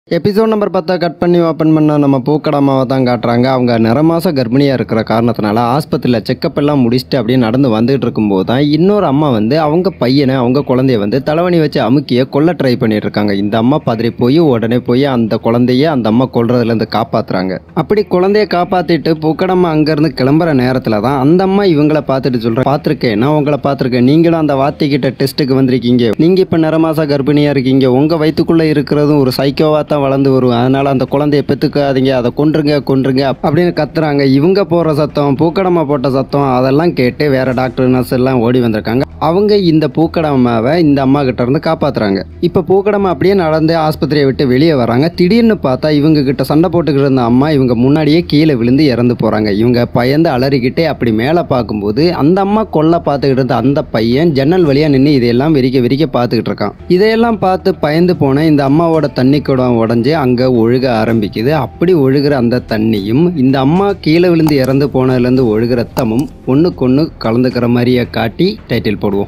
episode number பத்தை cut பண்ணி open பண்ண நம்ம பூக்கடமாவை தான் காட்டுறாங்க அவங்க நிறமாச கர்ப்பிணியாக இருக்கிற காரணத்தினால ஆஸ்பத்திரியில் செக்கப் எல்லாம் முடிச்சுட்டு அப்படியே நடந்து வந்துட்டு இருக்கும்போது தான் இன்னொரு அம்மா வந்து அவங்க பையனை அவங்க குழந்தைய வந்து தலைவணி வச்சு அமுக்கிய கொல்ல ட்ரை பண்ணிட்டு இருக்காங்க இந்த அம்மா பதறி போய் உடனே போய் அந்த குழந்தைய அந்த அம்மா கொல்றதுலேருந்து காப்பாத்துறாங்க அப்படி குழந்தைய காப்பாத்திட்டு பூக்கடம்மா அங்கேருந்து கிளம்புற நேரத்தில் தான் அந்த அம்மா இவங்கள பார்த்துட்டு சொல்கிறேன் பார்த்துருக்கேன் நான் உங்களை பார்த்துருக்கேன் நீங்களும் அந்த வார்த்தைக்கிட்ட டெஸ்ட்டுக்கு வந்திருக்கீங்க நீங்கள் இப்போ நிறமாச கர்ப்பிணியாக இருக்கீங்க உங்கள் வயிற்றுக்குள்ளே இருக்கிறதும் ஒரு சைக்கோவாக தான் வளர்ந்து வரும் அதனால் அந்த குழந்தைய பெற்றுக்காதீங்க அதை கொன்றுங்க கொன்றுங்க அப்படின்னு கத்துறாங்க இவங்க போடுற சத்தம் பூக்கடமா போட்ட சத்தம் அதெல்லாம் கேட்டு வேற டாக்டர் நர்ஸ் எல்லாம் ஓடி வந்திருக்காங்க அவங்க இந்த பூக்கடமாவை இந்த அம்மா கிட்ட இருந்து காப்பாத்துறாங்க இப்போ பூக்கடமா அப்படியே நடந்து ஆஸ்பத்திரியை விட்டு வெளியே வராங்க திடீர்னு பார்த்தா இவங்க கிட்ட சண்டை போட்டுக்கிட்டு இருந்த அம்மா இவங்க முன்னாடியே கீழே விழுந்து இறந்து போறாங்க இவங்க பயந்து அலறிக்கிட்டே அப்படி மேலே பார்க்கும்போது அந்த அம்மா கொல்ல பார்த்துக்கிட்டு இருந்த அந்த பையன் ஜன்னல் வழியா நின்று இதையெல்லாம் விரிக்க விரிக்க பார்த்துக்கிட்டு இருக்கான் இதையெல்லாம் பார்த்து பயந்து போன இந்த அம்மாவோட தண்ணி குடம் உடஞ்சி அங்கே ஒழுக ஆரம்பிக்குது அப்படி ஒழுகிற அந்த தண்ணியும் இந்த அம்மா கீழே விழுந்து இறந்து போனதுலேருந்து ஒழுகிற ரத்தமும் ஒன்றுக்கு ஒன்று கலந்துக்கிற மாதிரியே காட்டி டைட்டில் போடுவோம்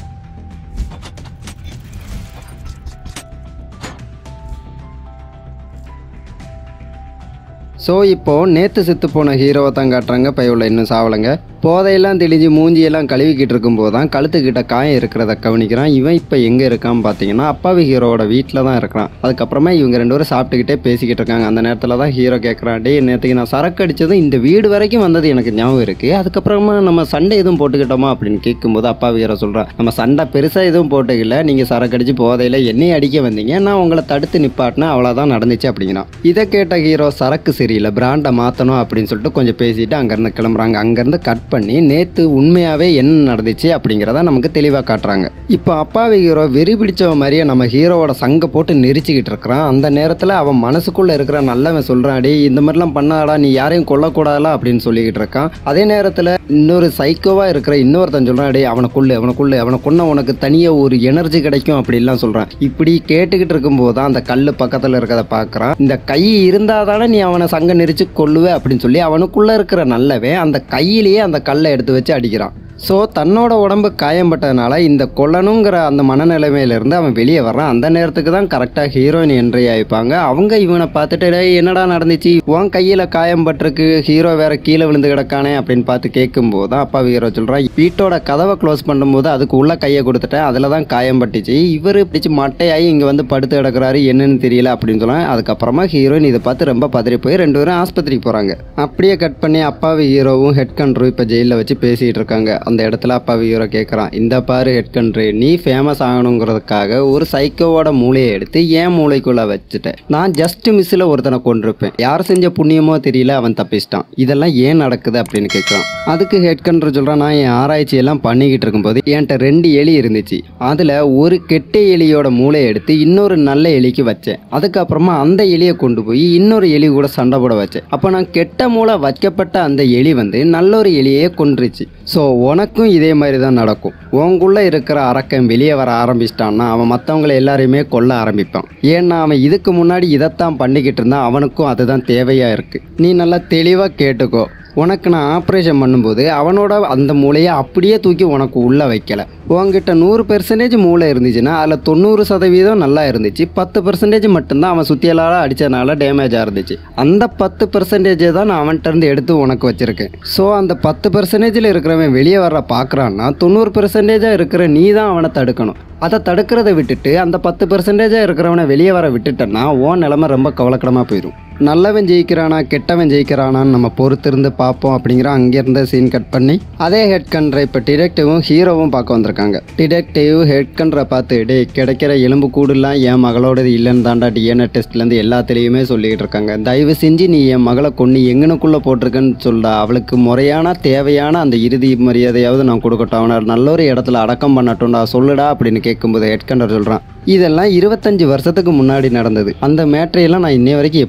ஸோ இப்போது நேற்று செத்து போன ஹீரோவை தான் காட்டுறாங்க பையுள்ள இன்னும் சாவலைங்க போதையெல்லாம் தெளிஞ்சு மூஞ்சியெல்லாம் கழுவிக்கிட்டு இருக்கும்போது தான் கழுத்துக்கிட்ட காயம் இருக்கிறத கவனிக்கிறான் இவன் இப்போ எங்கே இருக்கான்னு பார்த்தீங்கன்னா அப்பாவி ஹீரோவோட வீட்டில் தான் இருக்கிறான் அதுக்கப்புறமா இவங்க ரெண்டு பேரும் சாப்பிட்டுக்கிட்டே பேசிக்கிட்டு இருக்காங்க அந்த நேரத்தில் தான் ஹீரோ கேட்குறான் டே நேற்றுக்கு நான் சரக்கு அடித்ததும் இந்த வீடு வரைக்கும் வந்தது எனக்கு ஞாபகம் இருக்குது அதுக்கப்புறமா நம்ம சண்டை எதுவும் போட்டுக்கிட்டோமா அப்படின்னு கேட்கும்போது அப்பாவி ஹீரோ சொல்கிறான் நம்ம சண்டை பெருசாக எதுவும் போட்டுக்கல நீங்கள் சரக்கு அடித்து போதையில் என்னையும் அடிக்க வந்தீங்க நான் உங்களை தடுத்து நிப்பாட்டினேன் அவ்வளோதான் நடந்துச்சு அப்படிங்கிறான் இதை கேட்ட ஹீரோ சரக்கு சரியில்லை பிராண்டை மாற்றணும் அப்படின்னு சொல்லிட்டு கொஞ்சம் பேசிட்டு அங்கேருந்து கிளம்புறாங்க அங்கேருந்து கட் பண்ணி நேற்று உண்மையாகவே என்ன நடந்துச்சு அப்படிங்கிறத நமக்கு தெளிவாக காட்டுறாங்க இப்போ அப்பாவி ஹீரோ வெறி பிடிச்சவ மாதிரியே நம்ம ஹீரோவோட சங்கை போட்டு நெரிச்சிக்கிட்டு இருக்கிறான் அந்த நேரத்தில் அவன் மனசுக்குள்ளே இருக்கிற நல்லவன் சொல்கிறான் டேய் இந்த மாதிரிலாம் பண்ணாடா நீ யாரையும் கொல்லக்கூடாதா அப்படின்னு சொல்லிக்கிட்டு இருக்கான் அதே நேரத்தில் இன்னொரு சைக்கோவாக இருக்கிற இன்னொருத்தன் சொல்கிறான் டேய் அவனை கொள்ளு அவனை கொள்ளு அவனை கொன்ன உனக்கு தனியாக ஒரு எனர்ஜி கிடைக்கும் அப்படிலாம் சொல்கிறான் இப்படி கேட்டுக்கிட்டு இருக்கும்போது தான் அந்த கல் பக்கத்தில் இருக்கிறத பார்க்குறான் இந்த கை இருந்தால் தானே நீ அவனை சங்க நெரிச்சு கொள்ளுவே அப்படின்னு சொல்லி அவனுக்குள்ளே இருக்கிற நல்லவன் அந்த கையிலேயே அந்த கல்லை எடுத்து வச்சு அடிக்கிறான் ஸோ தன்னோட உடம்பு காயம்பட்டதுனால இந்த கொல்லணுங்கிற அந்த மனநிலைமையிலேருந்து அவன் வெளியே வர்றான் அந்த நேரத்துக்கு தான் கரெக்டாக ஹீரோயின் என்ட்ரி ஆயிப்பாங்க அவங்க இவனை பார்த்துட்டு "டேய், என்னடா நடந்துச்சு உன் கையில் காயம் பட்டிருக்கு ஹீரோ வேற கீழே விழுந்து கிடக்கானே அப்படின்னு பார்த்து கேட்கும்போது தான் அப்பா ஹீரோ சொல்கிறான் வீட்டோட கதவை க்ளோஸ் பண்ணும்போது அதுக்கு உள்ள கையை கொடுத்துட்டேன் அதில் தான் காயம் பட்டுச்சு இவர் பிடிச்சி மட்டையாகி இங்கே வந்து படுத்து கிடக்குறாரு என்னன்னு தெரியல அப்படின்னு சொன்னாங்க அதுக்கப்புறமா ஹீரோயின் இதை பார்த்து ரொம்ப பதறி போய் ரெண்டு பேரும் ஆஸ்பத்திரிக்கு போகிறாங்க அப்படியே கட் பண்ணி அப்பாவி ஹீரோவும் ஹெட் கண்ட்ரு இப்போ ஜெயிலில் வச்சு பேசிகிட்டு இருக்காங்க அந்த இடத்துல அப்பாவி ஹீரோ கேட்குறான் இந்த பாரு ஹெட் கண்ட்ரு நீ ஃபேமஸ் ஆகணுங்கிறதுக்காக ஒரு சைக்கோவோட மூளையை எடுத்து ஏன் மூளைக்குள்ளே வச்சுட்டேன் நான் ஜஸ்ட் மிஸ்ஸில் ஒருத்தனை கொண்டிருப்பேன் யார் செஞ்ச புண்ணியமோ தெரியல அவன் தப்பிச்சிட்டான் இதெல்லாம் ஏன் நடக்குது அப்படின்னு கேட்குறான் அதுக்கு ஹெட் கண்ட்ரு சொல்கிறான் நான் என் ஆராய்ச்சி எல்லாம் பண்ணிக்கிட்டு இருக்கும்போது என்கிட்ட ரெண்டு எலி இருந்துச்சு அதில் ஒரு கெட்ட எலியோட மூளையை எடுத்து இன்னொரு நல்ல எலிக்கு வச்சேன் அதுக்கப்புறமா அந்த எலியை கொண்டு போய் இன்னொரு எலி கூட சண்டை போட வச்சேன் அப்போ நான் கெட்ட மூளை வைக்கப்பட்ட அந்த எலி வந்து நல்ல ஒரு எலியே கொன்றுச்சு ஸோ உனக்கும் இதே மாதிரி தான் நடக்கும் உனக்குள்ளே இருக்கிற அரக்கன் வெளியே வர ஆரம்பிச்சிட்டான்னா அவன் மற்றவங்களை எல்லாரையுமே கொல்ல ஆரம்பிப்பான் ஏன்னா அவன் இதுக்கு முன்னாடி இதைத்தான் பண்ணிக்கிட்டு இருந்தான் அவனுக்கும் அதுதான் தேவையாக இருக்குது நீ நல்லா தெளிவாக கேட்டுக்கோ உனக்கு நான் ஆப்ரேஷன் பண்ணும்போது அவனோட அந்த மூளையை அப்படியே தூக்கி உனக்கு உள்ளே வைக்கல உன்கிட்ட நூறு பெர்சன்டேஜ் மூளை இருந்துச்சுன்னா அதில் தொண்ணூறு சதவீதம் நல்லா இருந்துச்சு பத்து பெர்சன்டேஜ் மட்டும்தான் அவன் சுத்தியலால் அடித்தனால டேமேஜாக இருந்துச்சு அந்த பத்து பெர்சன்டேஜை தான் நான் அவன்கிட்ட இருந்து எடுத்து உனக்கு வச்சுருக்கேன் ஸோ அந்த பத்து பெர்சன்டேஜில் இருக்கிறவன் வெளியே வர பார்க்குறான்னா தொண்ணூறு பெர்சன்டேஜாக இருக்கிற நீ தான் அவனை தடுக்கணும் அதை தடுக்கிறத விட்டுட்டு அந்த பத்து பெர்சன்டேஜாக இருக்கிறவனை வெளியே வர விட்டுட்டேன்னா உன் நிலமை ரொம்ப கவலைக்கிடமாக போயிடும் நல்லவன் ஜெயிக்கிறானா கெட்டவன் ஜெயிக்கிறானான்னு நம்ம பொறுத்திருந்து பார்ப்போம் அப்படிங்கிற அங்கேருந்து சீன் கட் பண்ணி அதே ஹெட் கண்ட்ரை இப்போ டிடெக்டிவும் ஹீரோவும் பார்க்க வந்திருக்காங்க டிடெக்டிவ் ஹெட் கண்ட்ரை பார்த்து டே கிடைக்கிற எலும்பு கூடுலாம் என் மகளோடது இல்லைன்னு தாண்டா டிஎன்ஏ டெஸ்ட்லேருந்து எல்லாத்துலேயுமே சொல்லிக்கிட்டு இருக்காங்க தயவு செஞ்சு நீ என் மகளை கொண்டு எங்கனுக்குள்ளே போட்டிருக்கேன்னு சொல்டா அவளுக்கு முறையான தேவையான அந்த இறுதி மரியாதையாவது நான் கொடுக்கட்டும் அவனை நல்ல ஒரு இடத்துல அடக்கம் பண்ணட்டும்டா சொல்லுடா அப்படின்னு கேட்கும்போது ஹெட் கண்டர் சொல்கிறான் இதெல்லாம் இருபத்தஞ்சு வருஷத்துக்கு முன்னாடி நடந்தது அந்த மேட்ரையெல்லாம் நான் இன்னை வரைக்கும் எப்படி ஞாபகம்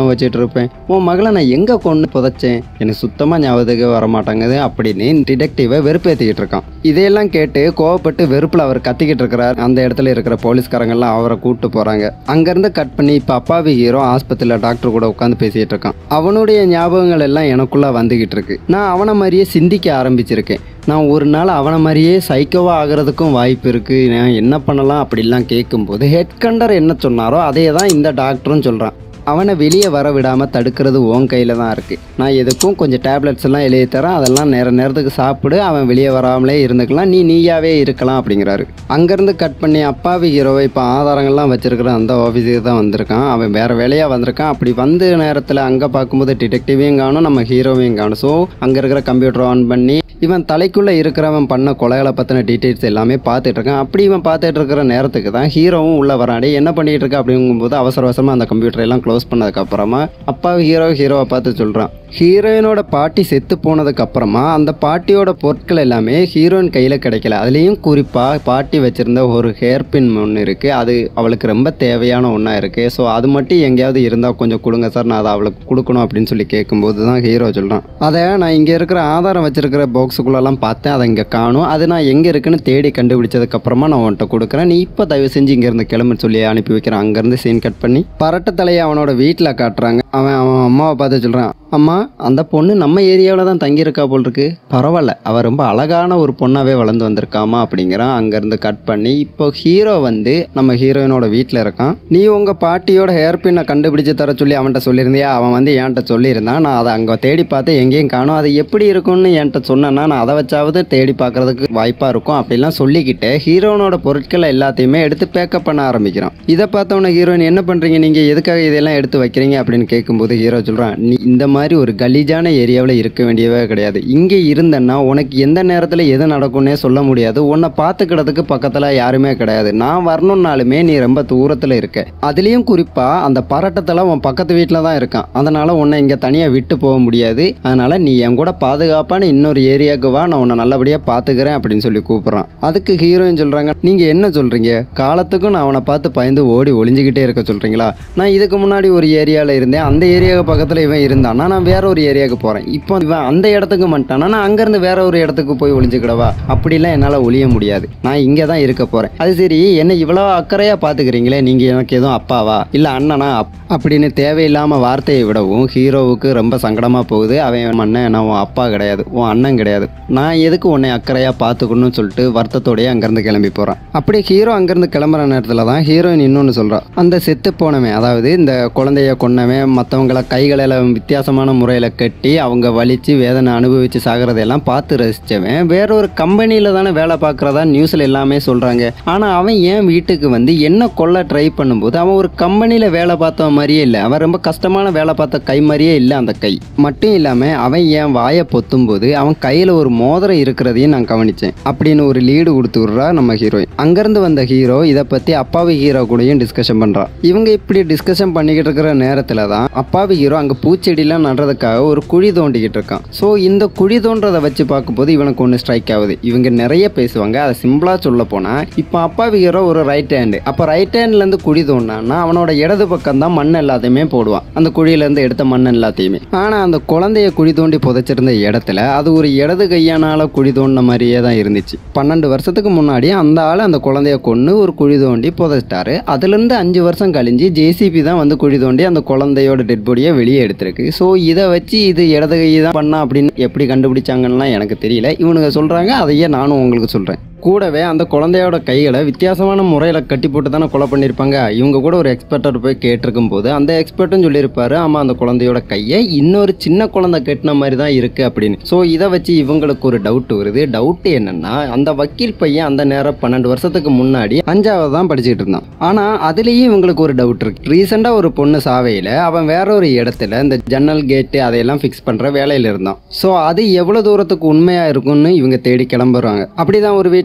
ஞாபகம் வச்சுட்டு இருப்பேன் உன் மகளை நான் எங்கே கொண்டு புதைச்சேன் எனக்கு சுத்தமாக ஞாபகத்துக்கு வர மாட்டேங்குது அப்படின்னு டிடெக்டிவை வெறுப்பேற்றிக்கிட்டு இருக்கான் இதையெல்லாம் கேட்டு கோவப்பட்டு வெறுப்பில் அவர் கத்திக்கிட்டு இருக்கிறார் அந்த இடத்துல இருக்கிற போலீஸ்காரங்கெல்லாம் அவரை கூப்பிட்டு போகிறாங்க அங்கேருந்து கட் பண்ணி இப்போ அப்பாவி ஹீரோ ஆஸ்பத்திரியில் டாக்டர் கூட உட்காந்து பேசிகிட்டு இருக்கான் அவனுடைய ஞாபகங்கள் எல்லாம் எனக்குள்ளே வந்துக்கிட்டு இருக்கு நான் அவனை மாதிரியே சிந்திக்க ஆரம்பிச்சிருக்கேன் நான் ஒரு நாள் அவனை மாதிரியே சைக்கோவா ஆகிறதுக்கும் வாய்ப்பு இருக்குது நான் என்ன பண்ணலாம் அப்படிலாம் கேட்கும்போது ஹெட் கண்டர் என்ன சொன்னாரோ அதே தான் இந்த டாக்டரும் சொல்கிறான் அவனை வெளியே வர விடாமல் தடுக்கிறது உன் கையில் தான் இருக்குது நான் எதுக்கும் கொஞ்சம் டேப்லெட்ஸ் எல்லாம் எழுதி தரேன் அதெல்லாம் நேர நேரத்துக்கு சாப்பிடு அவன் வெளியே வராமலே இருந்துக்கலாம் நீ நீயாவே இருக்கலாம் அப்படிங்கிறாரு அங்கேருந்து கட் பண்ணி அப்பாவி ஹீரோவை இப்போ ஆதாரங்கள்லாம் வச்சிருக்கிற அந்த ஆஃபீஸுக்கு தான் வந்திருக்கான் அவன் வேறு வேலையாக வந்திருக்கான் அப்படி வந்த நேரத்தில் அங்கே பார்க்கும்போது டிடெக்டிவையும் காணும் நம்ம ஹீரோவையும் காணும் ஸோ அங்கே இருக்கிற கம்ப்யூட்டர் ஆன் பண்ணி இவன் தலைக்குள்ளே இருக்கிறவன் பண்ண கொலைகளை பற்றின டீட்டெயில்ஸ் எல்லாமே பார்த்துட்டு இருக்கான் அப்படி இவன் பார்த்துட்டு இருக்கிற நேரத்துக்கு தான் ஹீரோவும் உள்ளே வரான் "டேய், என்ன பண்ணிட்டு இருக்க அப்படிங்கும்போது அவசர அவசரமாக அந்த கம்ப்யூட்டர் எல்லாம் க்ளோஸ் பண்ணதுக்கப்புறமா அப்பா ஹீரோ ஹீரோவை பார்த்து சொல்கிறான் ஹீரோயினோட பாட்டி செத்து போனதுக்கு அப்புறமா அந்த பாட்டியோட பொருட்கள் எல்லாமே ஹீரோயின் கையில் கிடைக்கல அதுலேயும் குறிப்பாக பாட்டி வச்சிருந்த ஒரு ஹேர் பின் ஒன்று இருக்குது அது அவளுக்கு ரொம்ப தேவையான ஒன்றா இருக்குது ஸோ அது மட்டும் எங்கேயாவது இருந்தால் கொஞ்சம் கொடுங்க சார் நான் அதை அவளுக்கு கொடுக்கணும் அப்படின்னு சொல்லி கேட்கும்போது தான் ஹீரோ சொல்கிறான் அதை நான் இங்கே இருக்கிற ஆதாரம் வச்சிருக்கிற பாக்ஸுக்குள்ளெல்லாம் பார்த்தேன் அதை இங்கே காணும் அது நான் எங்கே இருக்குன்னு தேடி கண்டுபிடிச்சதுக்கப்புறமா நான் உன்கிட்ட கொடுக்குறேன் நீ இப்போ தயவு செஞ்சு இங்கேருந்து கிளம்புன்னு சொல்லி அனுப்பி வைக்கிறேன் அங்கேருந்து சீன் கட் பண்ணி பரட்ட தலையை அவனோட வீட்டில் காட்டுறாங்க அவன் அவன் அம்மாவை பார்த்து சொல்கிறான் அம்மா அந்த பொண்ணு நம்ம ஏரியாவில் தான் தங்கியிருக்கா போல் இருக்கு பரவாயில்ல அவள் ரொம்ப அழகான ஒரு பொண்ணாவே வளர்ந்து வந்திருக்காமா அப்படிங்கிறான் அங்கேருந்து கட் பண்ணி இப்போ ஹீரோ வந்து நம்ம ஹீரோயினோட வீட்டில் இருக்கான் நீ உங்கள் பாட்டியோட ஹேர் பின்னை கண்டுபிடிச்சு தர சொல்லி அவன்கிட்ட சொல்லியிருந்தியா அவன் வந்து என்கிட்ட சொல்லியிருந்தான் நான் அதை அங்கே தேடி பார்த்து எங்கேயும் காணும் அது எப்படி இருக்கும்னு என்கிட்ட சொன்னேன்னா நான் அதை வச்சாவது தேடி பார்க்கறதுக்கு வாய்ப்பாக இருக்கும் அப்படிலாம் சொல்லிக்கிட்டு ஹீரோனோட பொருட்களை எல்லாத்தையுமே எடுத்து பேக்கப் பண்ண ஆரம்பிக்கிறான் இதை பார்த்தவன ஹீரோயின் என்ன பண்ணுறீங்க நீங்கள் எதுக்காக இதெல்லாம் எடுத்து வைக்கிறீங்க அப்படின்னு கேட்கும்போது ஹீரோ சொல்கிறான் நீ இந்த மாதிரி ஒரு கலீஜான ஏரியாவில் இருக்க வேண்டியவே கிடையாது இங்கே இருந்தேன்னா உனக்கு எந்த நேரத்தில் எது நடக்கும்னே சொல்ல முடியாது உன்னை பார்த்துக்கிறதுக்கு பக்கத்தில் யாருமே கிடையாது நான் வரணும்னாலுமே நீ ரொம்ப தூரத்தில் இருக்க அதுலேயும் குறிப்பாக அந்த பரட்டத்தில் உன் பக்கத்து வீட்டில் தான் இருக்கான் அதனால் உன்னை இங்கே தனியாக விட்டு போக முடியாது அதனால் நீ என் கூட பாதுகாப்பான இன்னொரு ஏரியாவுக்கு வா நான் உன்னை நல்லபடியாக பார்த்துக்கிறேன் அப்படின்னு சொல்லி கூப்பிட்றான் அதுக்கு ஹீரோயின் சொல்கிறாங்க நீங்கள் என்ன சொல்கிறீங்க காலத்துக்கும் நான் அவனை பார்த்து பயந்து ஓடி ஒளிஞ்சுக்கிட்டே இருக்க சொல்கிறீங்களா நான் இதுக்கு முன்னாடி ஒரு ஏரியாவில் இருந்தேன் அந்த ஏரியாவுக்கு பக்கத்தில் இவன் இருந்தானா நான் வேற ஒரு ஏரியாவுக்கு போகிறேன் இப்போ இவன் அந்த இடத்துக்கு வந்துட்டானா நான் அங்கேருந்து வேற ஒரு இடத்துக்கு போய் ஒளிஞ்சுக்கிடவா அப்படிலாம் என்னால் ஒளிய முடியாது நான் இங்கே தான் இருக்க போகிறேன் அது சரி என்ன இவ்வளோ அக்கறையாக பார்த்துக்கிறீங்களே நீங்கள் எனக்கு எதுவும் அப்பாவா இல்லை அண்ணனா அப்- அப்படின்னு தேவையில்லாமல் வார்த்தையை விடவும் ஹீரோவுக்கு ரொம்ப சங்கடமாக போகுது அவன் அண்ணன் நான் உன் அப்பா கிடையாது உன் அண்ணன் கிடையாது நான் எதுக்கு உன்னை அக்கறையாக பார்த்துக்கணும்னு சொல்லிட்டு வருத்தத்தோடயே அங்கேருந்து கிளம்பி போகிறான் அப்படி ஹீரோ அங்கேருந்து கிளம்புற நேரத்தில் தான் ஹீரோயின் இன்னொன்று சொல்கிறான் அந்த செத்து போனவன் அதாவது இந்த குழந்தைய கொன்னவன் மற்றவங்கள கைகளில் வித்தியாசமான முறையில் கட்டி அவங்க வலிச்சு வேதனை அனுபவித்து சாகிறதெல்லாம் பார்த்து ரசித்தவன் வேற ஒரு கம்பெனியில் தானே வேலை பார்க்குறதா நியூஸில் எல்லாமே சொல்கிறாங்க ஆனால் அவன் ஏன் வீட்டுக்கு வந்து என்ன கொல்ல ட்ரை பண்ணும்போது அவன் ஒரு கம்பெனியில் வேலை பார்த்த மாதிரியே இல்லை அவன் ரொம்ப கஷ்டமான வேலை பார்த்த கை மாதிரியே இல்லை அந்த கை மட்டும் இல்லாமல் அவன் என் வாயை பொத்தும்போது அவன் கையில் ஒரு மோதிரம் இருக்கிறதையும் நான் கவனித்தேன் அப்படின்னு ஒரு லீடு கொடுத்து விட்றா நம்ம ஹீரோயின் அங்கேருந்து வந்த ஹீரோ இதை பற்றி அப்பாவி ஹீரோ கூடயும் டிஸ்கஷன் பண்ணுறான் இவங்க இப்படி டிஸ்கஷன் பண்ணிக்கிட்டு இருக்கிற நேரத்தில் தான் அப்பாவி ஹீரோ அங்கே பூச்செடிலாம் நடுறதுக்காக ஒரு குழி தோண்டிக்கிட்டு இருக்கான் ஸோ இந்த குழி தோன்றதை வச்சு பார்க்கும்போது இவனுக்கு ஒன்று ஸ்ட்ரைக் ஆகுது இவங்க நிறைய பேசுவாங்க அதை சிம்பிளாக சொல்ல போனால் இப்போ அப்பாவி ஹீரோ ஒரு ரைட் ஹேண்டு அப்போ ரைட் ஹேண்ட்லேருந்து குழி தோண்டான்னா அவனோட இடது பக்கம் தான் மண் எல்லாத்தையுமே போடுவான் அந்த குழியிலேருந்து எடுத்த மண் எல்லாத்தையுமே ஆனால் அந்த குழந்தைய குழி தோண்டி புதைச்சிருந்த இடத்துல அது ஒரு இடது கையானால குழி தோண்டின மாதிரியே தான் இருந்துச்சு பன்னெண்டு வருஷத்துக்கு முன்னாடி அந்த ஆள் அந்த குழந்தைய கொன்று ஒரு குழி தோண்டி புதைச்சிட்டாரு அதுலேருந்து அஞ்சு வருஷம் கழிஞ்சு ஜேசிபி தான் வந்து குழி தோண்டி அந்த குழந்தையோட டெட் பாடியை வெளியே எடுத்திருக்கு ஸோ இதை வச்சு இது இடது கை தான் பண்ணா அப்படின்னு எப்படி கண்டுபிடிச்சாங்கன்னுலாம் எனக்கு தெரியல இவனுங்க சொல்கிறாங்க அதையே நானும் உங்களுக்கு சொல்கிறேன் கூடவே அந்த குழந்தையோட கைகளை வித்தியாசமான முறையில் கட்டி போட்டு தானே கொலை பண்ணியிருப்பாங்க இவங்க கூட ஒரு எக்ஸ்பர்ட்டர் போய் கேட்டிருக்கும் போது அந்த எக்ஸ்பர்ட்டும் சொல்லியிருப்பாரு ஆமாம் அந்த குழந்தையோட கையை இன்னொரு சின்ன குழந்தை கட்டின மாதிரி தான் இருக்குது அப்படின்னு ஸோ இதை வச்சு இவங்களுக்கு ஒரு டவுட் வருது டவுட் என்னன்னா அந்த வக்கீல் பையன் அந்த நேரம் பன்னெண்டு வருஷத்துக்கு முன்னாடி அஞ்சாவது தான் படிச்சுட்டு இருந்தான் ஆனால் அதுலேயும் இவங்களுக்கு ஒரு டவுட் இருக்கு ரீசெண்டாக ஒரு பொண்ணு சாவையில் அவன் வேற ஒரு இடத்துல இந்த ஜன்னல் கேட்டு அதையெல்லாம் ஃபிக்ஸ் பண்ணுற வேலையில் இருந்தான் ஸோ அது எவ்வளோ தூரத்துக்கு உண்மையாக இருக்கும்னு இவங்க தேடி கிளம்புறாங்க அப்படிதான் ஒரு வீட்டில்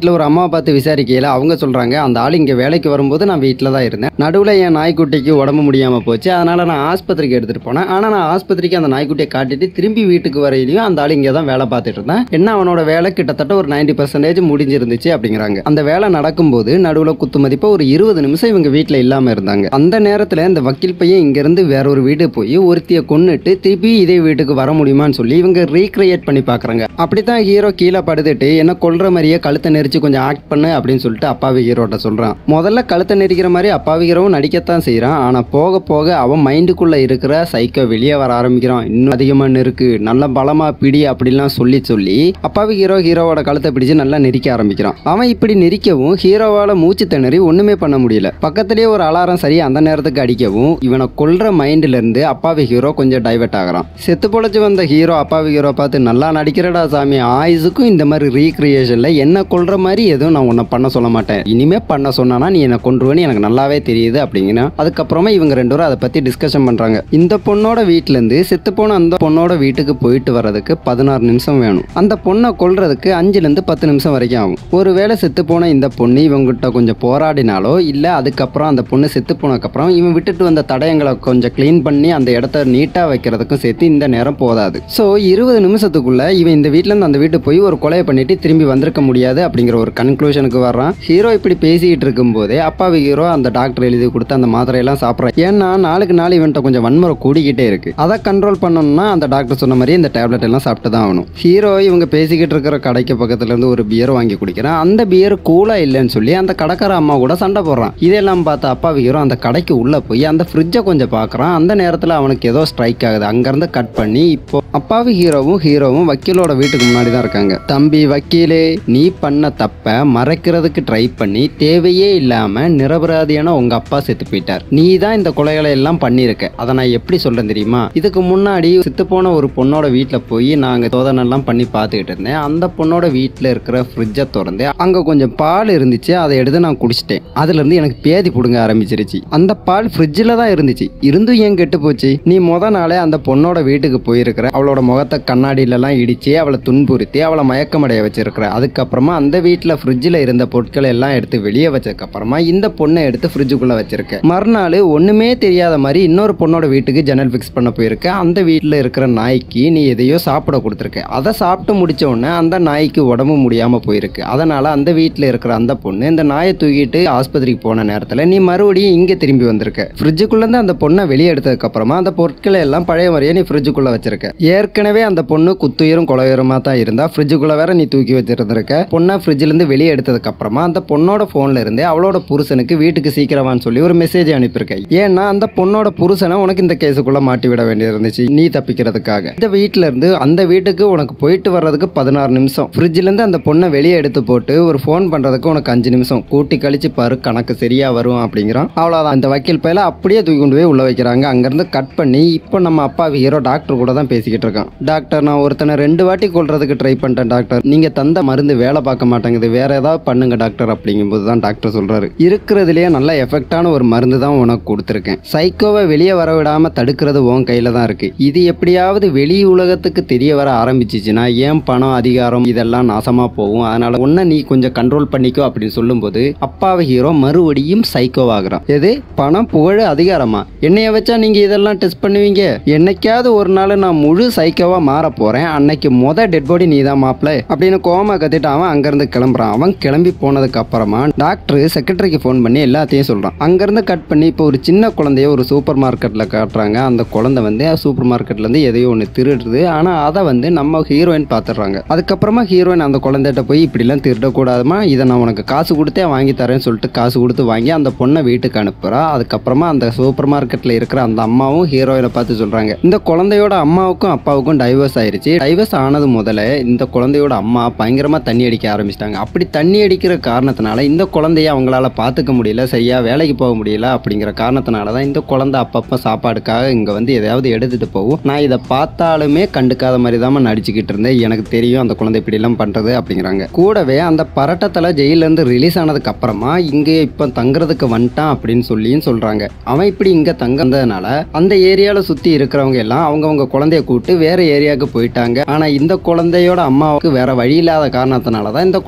வீட்டில் ஒரு அம்மாவை பார்த்து விசாரிக்கையில் அவங்க சொல்கிறாங்க அந்த ஆள் இங்கே வேலைக்கு வரும்போது நான் வீட்டில் தான் இருந்தேன் நடுவில் என் நாய்க்குட்டிக்கு உடம்பு முடியாமல் போச்சு அதனால் நான் ஆஸ்பத்திரிக்கு எடுத்துகிட்டு போனேன் ஆனால் நான் ஆஸ்பத்திரிக்கு அந்த நாய்க்குட்டியை காட்டிட்டு திரும்பி வீட்டுக்கு வரையிலையும் அந்த ஆள் இங்கே தான் வேலை பார்த்துட்டு இருந்தேன் என்ன அவனோட வேலை கிட்டத்தட்ட ஒரு 90% பர்சன்டேஜ் முடிஞ்சிருந்துச்சு அப்படிங்கிறாங்க அந்த வேலை நடக்கும்போது நடுவில் குத்து மதிப்பாக ஒரு இருபது நிமிஷம் இவங்க வீட்டில் இல்லாமல் இருந்தாங்க அந்த நேரத்தில் இந்த வக்கீல் பையன் இங்கேருந்து வேற ஒரு வீட்டுக்கு போய் ஒருத்தியை கொன்னுட்டு திருப்பி இதே வீட்டுக்கு வர முடியுமான்னு சொல்லி இவங்க ரீக்ரியேட் பண்ணி பார்க்குறாங்க அப்படித்தான் ஹீரோ கீழே படுத்துட்டு என்ன கொல்ற மாதிரியே கழுத்தை நெரிச்சு கொஞ்சம் ஆக்ட் பண்ணு அப்படின்னு சொல்லிட்டு அப்பாவி ஹீரோட்ட சொல்கிறான் முதல்ல கழுத்தை நெரிக்கிற மாதிரி அப்பாவி ஹீரோவும் நடிக்கத்தான் செய்கிறான் ஆனால் போக போக அவன் மைண்டுக்குள்ளே இருக்கிற சைக்கோ வெளியே வர ஆரம்பிக்கிறான் இன்னும் அதிகமாக நெருக்கு நல்ல பலமா பிடி அப்படிலாம் சொல்லி சொல்லி அப்பாவி ஹீரோ ஹீரோவோட கழுத்தை பிடிச்சு நல்லா நெரிக்க ஆரம்பிக்கிறான் அவன் இப்படி நெரிக்கவும் ஹீரோவால மூச்சு திணறி ஒண்ணுமே பண்ண முடியல பக்கத்திலேயே ஒரு அலாரம் சரி அந்த நேரத்துக்கு அடிக்கவும் இவனை கொல்ற மைண்ட்ல இருந்து அப்பாவி ஹீரோ கொஞ்சம் டைவர்ட் ஆகுறான் செத்து பொழைச்சு வந்த ஹீரோ அப்பாவி ஹீரோ பார்த்து நல்லா நடிக்கிறடா சாமி ஆயுசுக்கும் இந்த மாதிரி ரீக்ரியேஷன்ல என்ன கொல்ற மாதிரி எதுவும் நான் உன்னை பண்ண சொல்ல மாட்டேன் இனிமே பண்ண சொன்னானா நீ என்ன கொன்றுவேன்னு எனக்கு நல்லாவே தெரியுது அப்படிங்கன்னா அதுக்கப்புறமா இவங்க ரெண்டு பேரும் அதை பத்தி டிஸ்கஷன் பண்றாங்க இந்த பொண்ணோட வீட்ல இருந்து செத்து போன அந்த பொண்ணோட வீட்டுக்கு போயிட்டு வர்றதுக்கு பதினாறு நிமிஷம் வேணும் அந்த பொண்ணை கொல்றதுக்கு அஞ்சுல இருந்து பத்து நிமிஷம் வரைக்கும் ஆகும் ஒருவேளை செத்து போன இந்த பொண்ணு இவங்கிட்ட கொஞ்சம் போராடினாலோ இல்ல அதுக்கப்புறம் அந்த பொண்ணு செத்து போனதுக்கப்புறம் இவன் விட்டுட்டு வந்த தடயங்களை கொஞ்சம் க்ளீன் பண்ணி அந்த இடத்த நீட்டா வைக்கிறதுக்கும் சேர்த்து இந்த நேரம் போதாது ஸோ இருபது நிமிஷத்துக்குள்ள இவன் இந்த வீட்ல இருந்து அந்த வீட்டுக்கு போய் ஒரு கொலையை பண்ணிட்டு திரும்பி வந்திருக்க முடியாது அப்படிங்கிற ஒரு கன்க்ளூஷனுக்கு வர்றான் ஹீரோ இப்படி பேசிக்கிட்டு இருக்கும்போதே அப்பாவி ஹீரோ அந்த டாக்டர் எழுதி கொடுத்து அந்த மாத்திரையெல்லாம் சாப்பிட்றான் ஏன்னா நாளுக்கு நாள் இவன்ட்ட கொஞ்சம் வன்முறை கூடிக்கிட்டே இருக்கு அதை கண்ட்ரோல் பண்ணணும்னா அந்த டாக்டர் சொன்ன மாதிரி இந்த டேப்லெட் எல்லாம் சாப்பிட்டு தான் ஆகணும் ஹீரோ இவங்க பேசிக்கிட்டு இருக்கிற கடைக்கு பக்கத்துல இருந்து ஒரு பியர் வாங்கி குடிக்கிறான் அந்த பியர் கூலா இல்லைன்னு சொல்லி அந்த கடைக்கார அம்மா கூட சண்டை போடுறான் இதெல்லாம் பார்த்து அப்பாவி ஹீரோ அந்த கடைக்கு உள்ள போய் அந்த ஃப்ரிட்ஜை கொஞ்சம் பார்க்கறான் அந்த நேரத்தில் அவனுக்கு ஏதோ ஸ்ட்ரைக் ஆகுது அங்கேருந்து கட் பண்ணி இப்போ அப்பாவி ஹீரோவும் ஹீரோவும் வக்கீலோட வீட்டுக்கு முன்னாடி தான் இருக்காங்க தம்பி வக்கீலே நீ பண்ண தப்ப மறைக்கிறதுக்கு ட்ரை பண்ணி தேவையே இல்லாம நிரபராதியான உங்க அப்பா செத்து போயிட்டார் நீ தான் இந்த கொலைகளை எல்லாம் பண்ணியிருக்க அதை நான் எப்படி சொல்றேன் தெரியுமா இதுக்கு முன்னாடி செத்து போன ஒரு பொண்ணோட வீட்டில் போய் நாங்கள் சோதனை எல்லாம் பண்ணி பார்த்துக்கிட்டு இருந்தேன் அந்த பொண்ணோட வீட்டில் இருக்கிற ஃப்ரிட்ஜை திறந்து அங்கே கொஞ்சம் பால் இருந்துச்சு அதை எடுத்து நான் குடிச்சிட்டேன் அதுல இருந்து எனக்கு பேதி பிடுங்க ஆரம்பிச்சிருச்சு அந்த பால் ஃப்ரிட்ஜில் தான் இருந்துச்சு இருந்தும் ஏன் கெட்டு போச்சு நீ முத நாளே அந்த பொண்ணோட வீட்டுக்கு போயிருக்கிற அவளோட முகத்தை கண்ணாடியிலலாம் இடிச்சு அவளை துன்புறுத்தி அவளை மயக்கமடைய வச்சிருக்கிற அதுக்கப்புறமா அந்த வீட்டில் ஃப்ரிட்ஜில் இருந்த பொருட்களை எல்லாம் எடுத்து வெளியே வச்சதுக்கப்புறமா இந்த பொண்ணை எடுத்து ஃப்ரிட்ஜுக்குள்ளே வச்சிருக்க மறுநாள் ஒன்றுமே தெரியாத மாதிரி இன்னொரு பொண்ணோட வீட்டுக்கு ஜன்னல் ஃபிக்ஸ் பண்ண போயிருக்க அந்த வீட்டில் இருக்கிற நாய்க்கு நீ எதையோ சாப்பிட கொடுத்துருக்க அதை சாப்பிட்டு முடிச்ச உடனே அந்த நாய்க்கு உடம்பு முடியாமல் போயிருக்கு அதனால அந்த வீட்டில் இருக்கிற அந்த பொண்ணு இந்த நாயை தூக்கிட்டு ஆஸ்பத்திரிக்கு போன நேரத்தில் நீ மறுபடியும் இங்கே திரும்பி வந்திருக்க ஃப்ரிட்ஜுக்குள்ளேருந்து அந்த பொண்ணை வெளியே எடுத்ததுக்கு அப்புறமா அந்த பொருட்களை எல்லாம் பழைய மாதிரியே நீ ஃப்ரிட்ஜுக்குள்ளே வச்சிருக்க ஏற்கனவே அந்த பொண்ணு குத்துயிரும் கொலையுரமாக தான் இருந்தா ஃப்ரிட்ஜுக்குள்ளே வேற நீ தூக்கி வச்சிருந்திருக்க பொண்ணை ஃப்ரிட்ஜிலேருந்து வெளியே எடுத்ததுக்கு அப்புறமா அந்த பொண்ணோட ஃபோனில் இருந்தே அவளோட புருஷனுக்கு வீட்டுக்கு சீக்கிரமான்னு சொல்லி ஒரு மெசேஜ் அனுப்பியிருக்க ஏன்னா அந்த பொண்ணோட புருஷனை உனக்கு இந்த கேஸுக்குள்ளே மாட்டி விட வேண்டியிருந்துச்சு நீ தப்பிக்கிறதுக்காக இந்த வீட்டில இருந்து அந்த வீட்டுக்கு உனக்கு போயிட்டு வர்றதுக்கு பதினாறு நிமிஷம் ஃப்ரிட்ஜ்ல இருந்து அந்த பொண்ணை வெளியே எடுத்து போட்டு ஒரு ஃபோன் பண்றதுக்கு உனக்கு அஞ்சு நிமிஷம் கூட்டி கழிச்சு பாரு கணக்கு சரியா வரும் அப்படிங்கிறான் அவ்வளோதான் அந்த வக்கீல் பையில அப்படியே தூக்கி கொண்டு போய் உள்ள வைக்கிறாங்க அங்கிருந்து கட் பண்ணி இப்போ நம்ம அப்பா ஹீரோ டாக்டர் கூட தான் பேசிக்கிட்டு இருக்கான் டாக்டர் நான் ஒருத்தனை ரெண்டு வாட்டி கொல்றதுக்கு ட்ரை பண்ணிட்டேன் டாக்டர் நீங்க தந்த மருந்து வேலை பார்க்க மாட்டேங்குது வேற ஏதாவது பண்ணுங்க டாக்டர் அப்படிங்கும்போது தான் டாக்டர் சொல்றாரு இருக்கிறதுலயே நல்ல எஃபெக்டான ஒரு மருந்து தான் உனக்கு கொடுத்துருக்கேன் சைக்கோவை வெளியே வர விடாம தடுக்கிறது உன் கையில தான் இருக்கு இது எப்படியாவது வெளி உலகத்துக்கு தெரிய வர ஆரம்பிச்சிச்சுன்னா ஏன் பணம் அதிகாரம் இதெல்லாம் நாசமா போகும் அதனால உன்னை நீ கொஞ்சம் கண்ட்ரோல் பண்ணிக்கோ அப்படின்னு சொல்லும்போது அப்பாவை ஹீரோ மறுபடியும் சைக்கோவாகிறான் எது பணம் புகழ் அதிகாரமா என்னைய வச்சா நீங்க இதெல்லாம் டெஸ்ட் பண்ணுவீங்க என்னைக்காவது ஒரு நாள் நான் முழு சைக்கோவா மாற போறேன் அன்னைக்கு மொத டெட் பாடி நீ தான் மாப்பிள அப்படின்னு கோமா கத்திட்டு அவன் அங்கிருந்து கிளம்புறான் அவன் கிளம்பி போனதுக்கு அப்புறமா டாக்டர் செக்ரட்டரிக்கு ஃபோன் பண்ணி எல்லாத்தையும் சொல்றான் அங்கிருந்து கட் பண்ணி இப்போ ஒரு சின்ன குழந்தைய ஒரு சூப்பர் மார்க்கெட்ல காட்டுறாங்க அந்த குழந்தை வந்து சூப்பர் மார்க்கெட்ல இருந்து எதையோ ஒன்று திருடுறது ஆனா அதை வந்து நம்ம ஹீரோயின் பார்த்துடுறாங்க அதுக்கப்புறமா ஹீரோயின் அந்த குழந்தைகிட்ட போய் இப்படிலாம் திருடக்கூடாதுமா இதை நான் உனக்கு காசு கொடுத்தே வாங்கி தரேன்னு சொல்லிட்டு காசு கொடுத்து வாங்கி அந்த பொண்ணை வீட்டுக்கு அனுப்புறா அதுக்கப்புறமா அந்த சூப்பர் மார்க்கெட்ல இருக்கிற அந்த அம்மாவும் ஹீரோயினை பார்த்து சொல்றாங்க இந்த குழந்தையோட அம்மாவுக்கும் அப்பாவுக்கும் டைவர்ஸ் ஆயிருச்சு டைவர்ஸ் ஆனது முதல்ல இந்த குழந்தையோட அம்மா பயங்கரமா தண்ணி அடிக்க ஆரம்பிச்சிட்டாங்க அப்படி தண்ணி அடிக்கிற காரணத்தினால இந்த குழந்தைய அவங்களால பார்த்துக்க முடியல சரியா வேலைக்கு போக முடியல அப்படிங்கிற காரணத்தினால தான் இந்த குழந்தை அப்பப்போ சாப்பாடுக்காக இங்க வந்து எதையாவது எடுத்துட்டு போகும் நான் இதை பார்த்தாலுமே கண்டுக்காத மாதிரி தான் நடிச்சுக்கிட்டு இருந்தேன் எனக்கு தெரியும் அந்த குழந்தை இப்படி எல்லாம் பண்றது அப்படிங்கிறாங்க கூடவே அந்த பரட்டத்தில் ஜெயில இருந்து ரிலீஸ் ஆனதுக்கு அப்புறமா இங்கே இப்போ தங்குறதுக்கு வந்துட்டான் அப்படின்னு சொல்லியும் சொல்றாங்க அவன் இப்படி இங்க தங்கறதுனால அந்த ஏரியால சுத்தி இருக்கிறவங்க எல்லாம் அவங்கவங்க குழந்தைய கூப்பிட்டு வேற ஏரியாவுக்கு போயிட்டாங்க ஆனா இந்த குழந்தையோட அம்மாவுக்கு வேற வழி இல்லாத காரணத்தினால தான் இந்த குழந்தை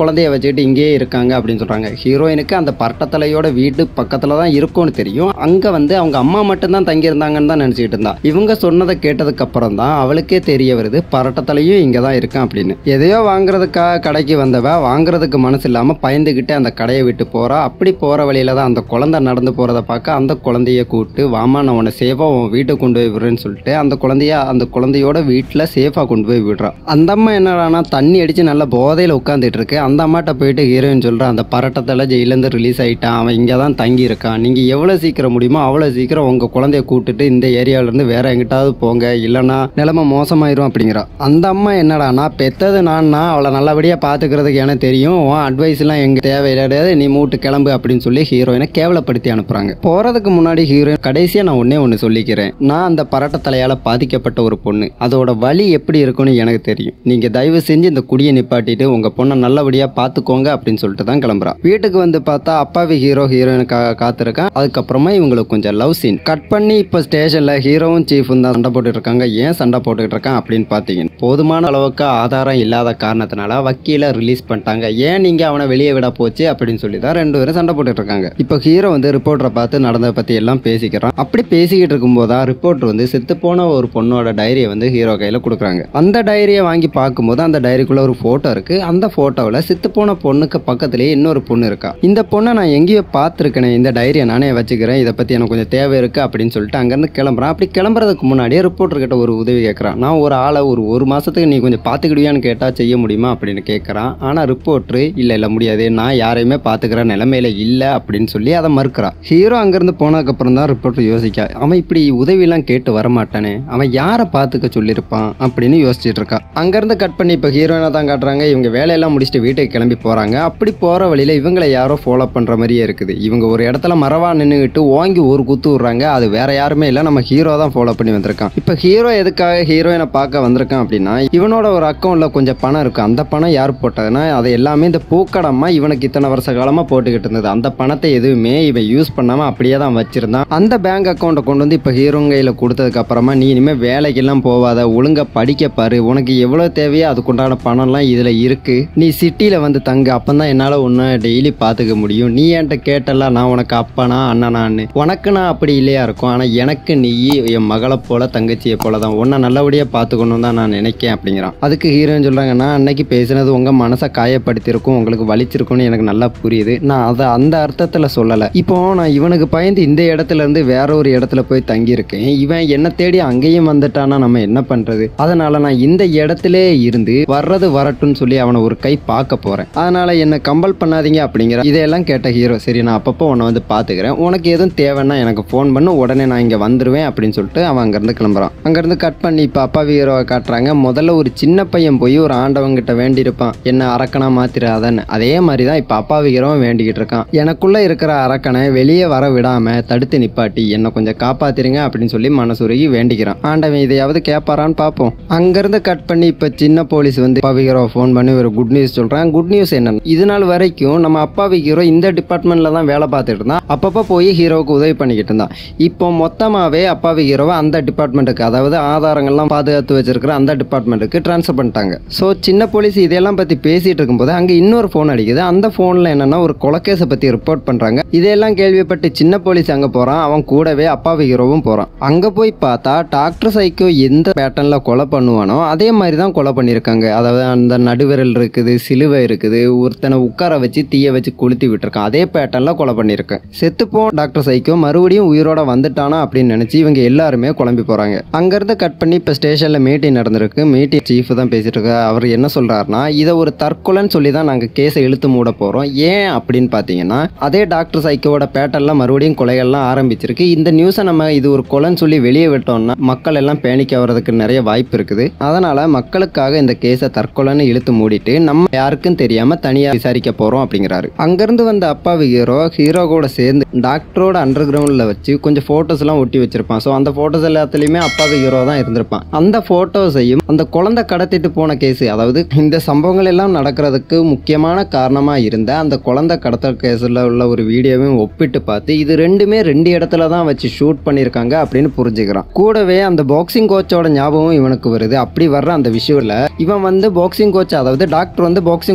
குழந்தைய வச்சுக்கிட்டு இங்கேயே இருக்காங்க அப்படின்னு சொல்கிறாங்க ஹீரோயினுக்கு அந்த பரட்டத்தலையோட வீட்டு பக்கத்தில் தான் இருக்கும்னு தெரியும் அங்கே வந்து அவங்க அம்மா மட்டும்தான் தங்கியிருந்தாங்கன்னு தான் நினச்சிக்கிட்டு இருந்தா இவங்க சொன்னதை கேட்டதுக்கு அப்புறம் தான் அவளுக்கே தெரிய வருது பரட்டத்தலையும் இங்கே தான் இருக்கான் அப்படின்னு எதையோ வாங்குறதுக்காக கடைக்கு வந்தவ வாங்குறதுக்கு மனசு இல்லாமல் பயந்துக்கிட்டு அந்த கடையை விட்டு போறா அப்படி போகிற வழியில தான் அந்த குழந்தை நடந்து போகிறத பார்க்க அந்த குழந்தைய கூப்பிட்டு வாமா நான் உன்னை சேஃபாக உன் வீட்டுக்கு கொண்டு போய் விடுறேன்னு சொல்லிட்டு அந்த குழந்தைய அந்த குழந்தையோட வீட்டில் சேஃபாக கொண்டு போய் விடுறா அந்த அம்மா என்னடானா தண்ணி அடித்து நல்ல போதையில் உட்காந்துட்டு இருக்கு அந்த அம்மாட்ட போயிட்டு ஹீரோயின் சொல்கிறா அந்த பரட்டத்தில் ஜெயிலேருந்து ரிலீஸ் ஆகிட்டான் அவன் இங்கே தான் தங்கி இருக்கான் நீங்கள் எவ்வளோ சீக்கிரம் முடியுமோ அவ்வளோ சீக்கிரம் உங்கள் குழந்தைய கூப்பிட்டுட்டு இந்த ஏரியாவிலேருந்து வேற எங்கிட்டாவது போங்க இல்லைன்னா நிலைமை மோசமாயிரும் அப்படிங்கிறா அந்த அம்மா என்னடானா பெத்தது நான்னா அவளை நல்லபடியாக பார்த்துக்கிறதுக்கு எனக்கு தெரியும் உன் அட்வைஸ்லாம் எங்க தேவையில்லாது நீ மூட்டு கிளம்பு அப்படின்னு சொல்லி ஹீரோயினை கேவலப்படுத்தி அனுப்புறாங்க போகிறதுக்கு முன்னாடி ஹீரோயின் கடைசியாக நான் ஒன்றே ஒன்று சொல்லிக்கிறேன் நான் அந்த பரட்ட தலையால் பாதிக்கப்பட்ட ஒரு பொண்ணு அதோட வலி எப்படி இருக்கும்னு எனக்கு தெரியும் நீங்கள் தயவு செஞ்சு இந்த குடியை நிப்பாட்டிட்டு உங்கள் பொண்ணை நல்லபடியாக பார்த்துக்கோங்க அப்படின்னு சொல்லிட்டு தான் கிளம்புறா வீட்டுக்கு வந்து பார்த்தா அப்பாவி ஹீரோ ஹீரோயினுக்காக காத்திருக்கான் அதுக்கப்புறமா இவங்களுக்கு கொஞ்சம் லவ் சீன் கட் பண்ணி இப்போ ஸ்டேஷனில் ஹீரோவும் சீஃபும் தான் சண்டை போட்டுட்டு இருக்காங்க ஏன் சண்டை போட்டுக்கிட்டு இருக்கான் அப்படின்னு பார்த்தீங்கன்னா போதுமான அளவுக்கு ஆதாரம் இல்லாத காரணத்தினால வக்கீலை ரிலீஸ் பண்ணிட்டாங்க ஏன் நீங்கள் அவனை வெளியே விட போச்சு அப்படின்னு சொல்லி தான் ரெண்டு பேரும் சண்டை போட்டுட்டு இருக்காங்க இப்போ ஹீரோ வந்து ரிப்போர்ட்டரை பார்த்து நடந்ததை பற்றி எல்லாம் பேசிக்கிறான் அப்படி பேசிக்கிட்டு இருக்கும்போது தான் ரிப்போர்ட்டர் வந்து செத்துப்போன ஒரு பொண்ணோட டைரியை வந்து ஹீரோ கையில் கொடுக்குறாங்க அந்த டைரியை வாங்கி பார்க்கும்போது அந்த டைரிக்குள்ள ஒரு ஃபோட்டோ இருக்கு அந்த ஃபோட்டோவில் செத்துப்போன பொண்ணுக்கு பக்கத்துலேயே இன்னொரு பொண்ணு இருக்கா இந்த பொண்ணை நான் எங்கேயோ பார்த்துருக்கேனே இந்த டைரியை நானே வச்சுக்கிறேன் இதை பற்றி எனக்கு கொஞ்சம் தேவை இருக்குது அப்படின்னு சொல்லிட்டு அங்கேருந்து கிளம்புறான் அப்படி கிளம்புறதுக்கு முன்னாடியே ரிப்போர்ட்டர் கிட்ட ஒரு உதவி கேட்குறான் நான் ஒரு ஆளை ஒரு ஒரு மாதத்துக்கு நீ கொஞ்சம் பார்த்துக்கிடுவியான்னு கேட்டால் செய்ய முடியுமா அப்படின்னு கேட்குறான் ஆனால் ரிப்போர்ட்ரு இல்லை இல்லை முடியாது நான் யாரையுமே பார்த்துக்கிற நிலமையில இல்லை அப்படின்னு சொல்லி அதை மறுக்கிறான் ஹீரோ அங்கேருந்து போனதுக்கப்புறம் தான் ரிப்போர்ட்டர் யோசிக்கா அவன் இப்படி உதவிலாம் கேட்டு வரமாட்டானே அவன் யாரை பார்த்துக்க சொல்லியிருப்பான் அப்படின்னு யோசிச்சுட்டு இருக்கா அங்கேருந்து கட் பண்ணி இப்போ ஹீரோயினை தான் காட்டுறாங்க இவங்க வேலையெல்லாம் முடிச்சுட்டு வீட்டுக்கு கிளம்பி போகிறாங்க அப்படி போகிற வழியில் இவங்களை யாரோ ஃபாலோ பண்ணுற மாதிரியே இருக்குது இவங்க ஒரு இடத்துல மரவா நின்றுக்கிட்டு ஓங்கி ஒரு குத்து விட்றாங்க அது வேற யாருமே இல்லை நம்ம ஹீரோ தான் ஃபாலோ பண்ணி வந்திருக்கான் இப்போ ஹீரோ எதுக்காக ஹீரோயினை பார்க்க வந்திருக்கான் அப்படின்னா இவனோட ஒரு அக்கௌண்ட்டில் கொஞ்சம் பணம் இருக்கு அந்த பணம் யார் போட்டதுன்னா அது எல்லாமே இந்த பூக்கடமா இவனுக்கு இத்தனை வருஷ காலமாக போட்டுக்கிட்டு இருந்தது அந்த பணத்தை எதுவுமே இவன் யூஸ் பண்ணாமல் அப்படியே தான் வச்சிருந்தான் அந்த பேங்க் அக்கௌண்ட்டை கொண்டு வந்து இப்போ ஹீரோ கையில் கொடுத்ததுக்கு அப்புறமா நீ இனிமேல் வேலைக்கெல்லாம் போவாத ஒழுங்கா படிக்க பாரு உனக்கு எவ்வளோ தேவையோ அதுக்குண்டான பணம்லாம் இதில் இருக்கு நீ சிட்டியில் வந்து தங்கு அப்போ தான் என்னால் ஒன்று டெய்லி பார்த்துக்க முடியும் நீ என்கிட்ட கேட்டல நான் உனக்கு அப்பனா அண்ணனான்னு உனக்கு நான் அப்படி இல்லையா இருக்கும் ஆனால் எனக்கு நீ என் மகளை போல தங்கச்சியை போல தான் உன்னை நல்லபடியாக பார்த்துக்கணும் தான் நான் நினைக்கேன் அப்படிங்கிறான் அதுக்கு ஹீரோயின் சொல்கிறாங்க நான் அன்னைக்கு பேசினது உங்கள் மனசை காயப்படுத்தியிருக்கும் உங்களுக்கு வலிச்சிருக்கும்னு எனக்கு நல்லா புரியுது நான் அதை அந்த அர்த்தத்தில் சொல்லலை இப்போ நான் இவனுக்கு பயந்து இந்த இடத்துல இருந்து வேற ஒரு இடத்துல போய் தங்கியிருக்கேன் இவன் என்ன தேடி அங்கேயும் வந்துட்டானா நம்ம என்ன பண்ணுறது அதனால நான் இந்த இடத்துல இருந்து வர்றது வரட்டும்னு சொல்லி அவனை ஒரு கை பார்க்க போகிறேன் அதனால என்னை கம்பல் பண்ணாதீங்க அப்படிங்கிற இதையெல்லாம் கேட்ட ஹீரோ சரி நான் அப்பப்போ உன்னை வந்து பார்த்துக்கிறேன் உனக்கு எதுவும் தேவைன்னா எனக்கு ஃபோன் பண்ணு உடனே நான் இங்கே வந்துடுவேன் அப்படின்னு சொல்லிட்டு அவன் அங்கேருந்து கிளம்புறான் அங்கேருந்து கட் பண்ணி இப்போ அப்பா ஹீரோவை காட்டுறாங்க முதல்ல ஒரு சின்ன பையன் போய் ஒரு ஆண்டவங்கிட்ட வேண்டியிருப்பான் என்ன அரக்கனா மாத்திராதன்னு அதே மாதிரி தான் இப்போ அப்பா ஹீரோவும் வேண்டிக்கிட்டு இருக்கான் எனக்குள்ளே இருக்கிற அரக்கனை வெளியே வர விடாமல் தடுத்து நிப்பாட்டி என்னை கொஞ்சம் காப்பாத்திருங்க அப்படின்னு சொல்லி மனசுருகி வேண்டிக்கிறான் ஆண்டவன் இதையாவது கேட்பாரான்னு பார்ப்போம் அங்கேருந்து கட் பண்ணி இப்போ சின்ன போலீஸ் வந்து அப்பா ஹீரோ ஃபோன் பண்ணி ஒரு குட் நியூஸ் சொல்கிறான் குட் நியூஸ் என்ன இது நாள் வரைக்கும் நம்ம அப்பாவி ஹீரோ இந்த டிபார்ட்மெண்ட்டில் தான் வேலை பார்த்துட்டு இருந்தான் அப்பப்போ போய் ஹீரோவுக்கு உதவி பண்ணிக்கிட்டு இருந்தான் இப்போ மொத்தமாகவே அப்பாவி ஹீரோவை அந்த டிபார்ட்மெண்ட்டுக்கு அதாவது ஆதாரங்கள்லாம் பாதுகாத்து வச்சிருக்கிற அந்த டிபார்ட்மெண்ட்டுக்கு ட்ரான்ஸ்ஃபர் பண்ணிட்டாங்க ஸோ சின்ன போலீஸ் இதெல்லாம் பற்றி பேசிகிட்டு இருக்கும்போது அங்கே இன்னொரு ஃபோன் அடிக்குது அந்த ஃபோனில் என்னென்னா ஒரு கொலக்கேஸை பற்றி ரிப்போர்ட் பண்ணுறாங்க இதெல்லாம் கேள்விப்பட்டு சின்ன போலீஸ் அங்கே போகிறான் அவன் கூடவே அப்பாவி ஹீரோவும் போகிறான் அங்கே போய் பார்த்தா டாக்டர் சைக்கோ எந்த பேட்டர்னில் கொலை பண்ணுவானோ அதே மாதிரி தான் கொலை பண்ணியிருக்காங்க அதாவது அந்த நடுவிரல் இருக்குது சிலுவை இருக்குது ஒருத்தனை உட்கார வச்சு தீய வச்சு கொளுத்தி விட்டுருக்கான் அதே பேட்டர்னில் கொலை பண்ணியிருக்கேன் செத்துப்போ டாக்டர் சைக்கோ மறுபடியும் உயிரோட வந்துட்டானா அப்படின்னு நினச்சி இவங்க எல்லாருமே குழம்பி போகிறாங்க அங்கேருந்து கட் பண்ணி இப்போ ஸ்டேஷனில் மீட்டிங் நடந்திருக்கு மீட்டிங் சீஃப் தான் பேசிட்டு இருக்காரு அவர் என்ன சொல்கிறாருன்னா இதை ஒரு தற்கொலைன்னு சொல்லி தான் நாங்கள் கேஸை இழுத்து மூட போகிறோம் ஏன் அப்படின்னு பார்த்தீங்கன்னா அதே டாக்டர் சைக்கோவோட பேட்டர்லாம் மறுபடியும் கொலைகள்லாம் ஆரம்பிச்சிருக்கு இந்த நியூஸை நம்ம இது ஒரு கொலைன்னு சொல்லி வெளியே விட்டோம்னா மக்கள் எல்லாம் பேனிக் ஆகிறதுக்கு நிறைய வாய்ப்பு இருக்குது அதனால் மக்களுக்காக இந்த கேஸை தற்கொலைன்னு இழுத்து மூடிட்டு நம்ம யாருக்கும் தெரியாமல் தனியாக விசாரிக்க போகிறோம் அப்படிங்கிறாரு அங்கேருந்து வந்த அப்பாவி ஹீரோ ஹீரோ கூட சேர்ந்து டாக்டரோட அண்டர் கிரவுண்டில் வச்சு கொஞ்சம் ஃபோட்டோஸ்லாம் ஒட்டி வச்சிருப்பான் ஸோ அந்த ஃபோட்டோஸ் எல்லாத்துலேயுமே அப்பாவி ஹீரோ தான் இருந்திருப்பான் அந்த ஃபோட்டோஸையும் அந்த குழந்தை கடத்திட்டு போன கேஸ் அதாவது இந்த சம்பவங்கள் எல்லாம் நடக்கிறதுக்கு முக்கியமான காரணமாக இருந்த அந்த குழந்தை கடத்தல் கேஸில் உள்ள ஒரு வீடியோவையும் ஒப்பிட்டு பார்த்து இது ரெண்டுமே ரெண்டு இடத்துல தான் வச்சு ஷூட் பண்ணியிருக்காங்க அப்படின்னு புரிஞ்சுக்கிறான் கூடவே அந்த பாக்ஸிங் கோச்சோட ஞாபகம் இவனுக்கு வருது அப்படி வர்ற அந்த விஷுவலில் இவன் வந்து பாக்ஸிங் கோச் அதாவது டாக்டர் வந்து பாக்ஸிங்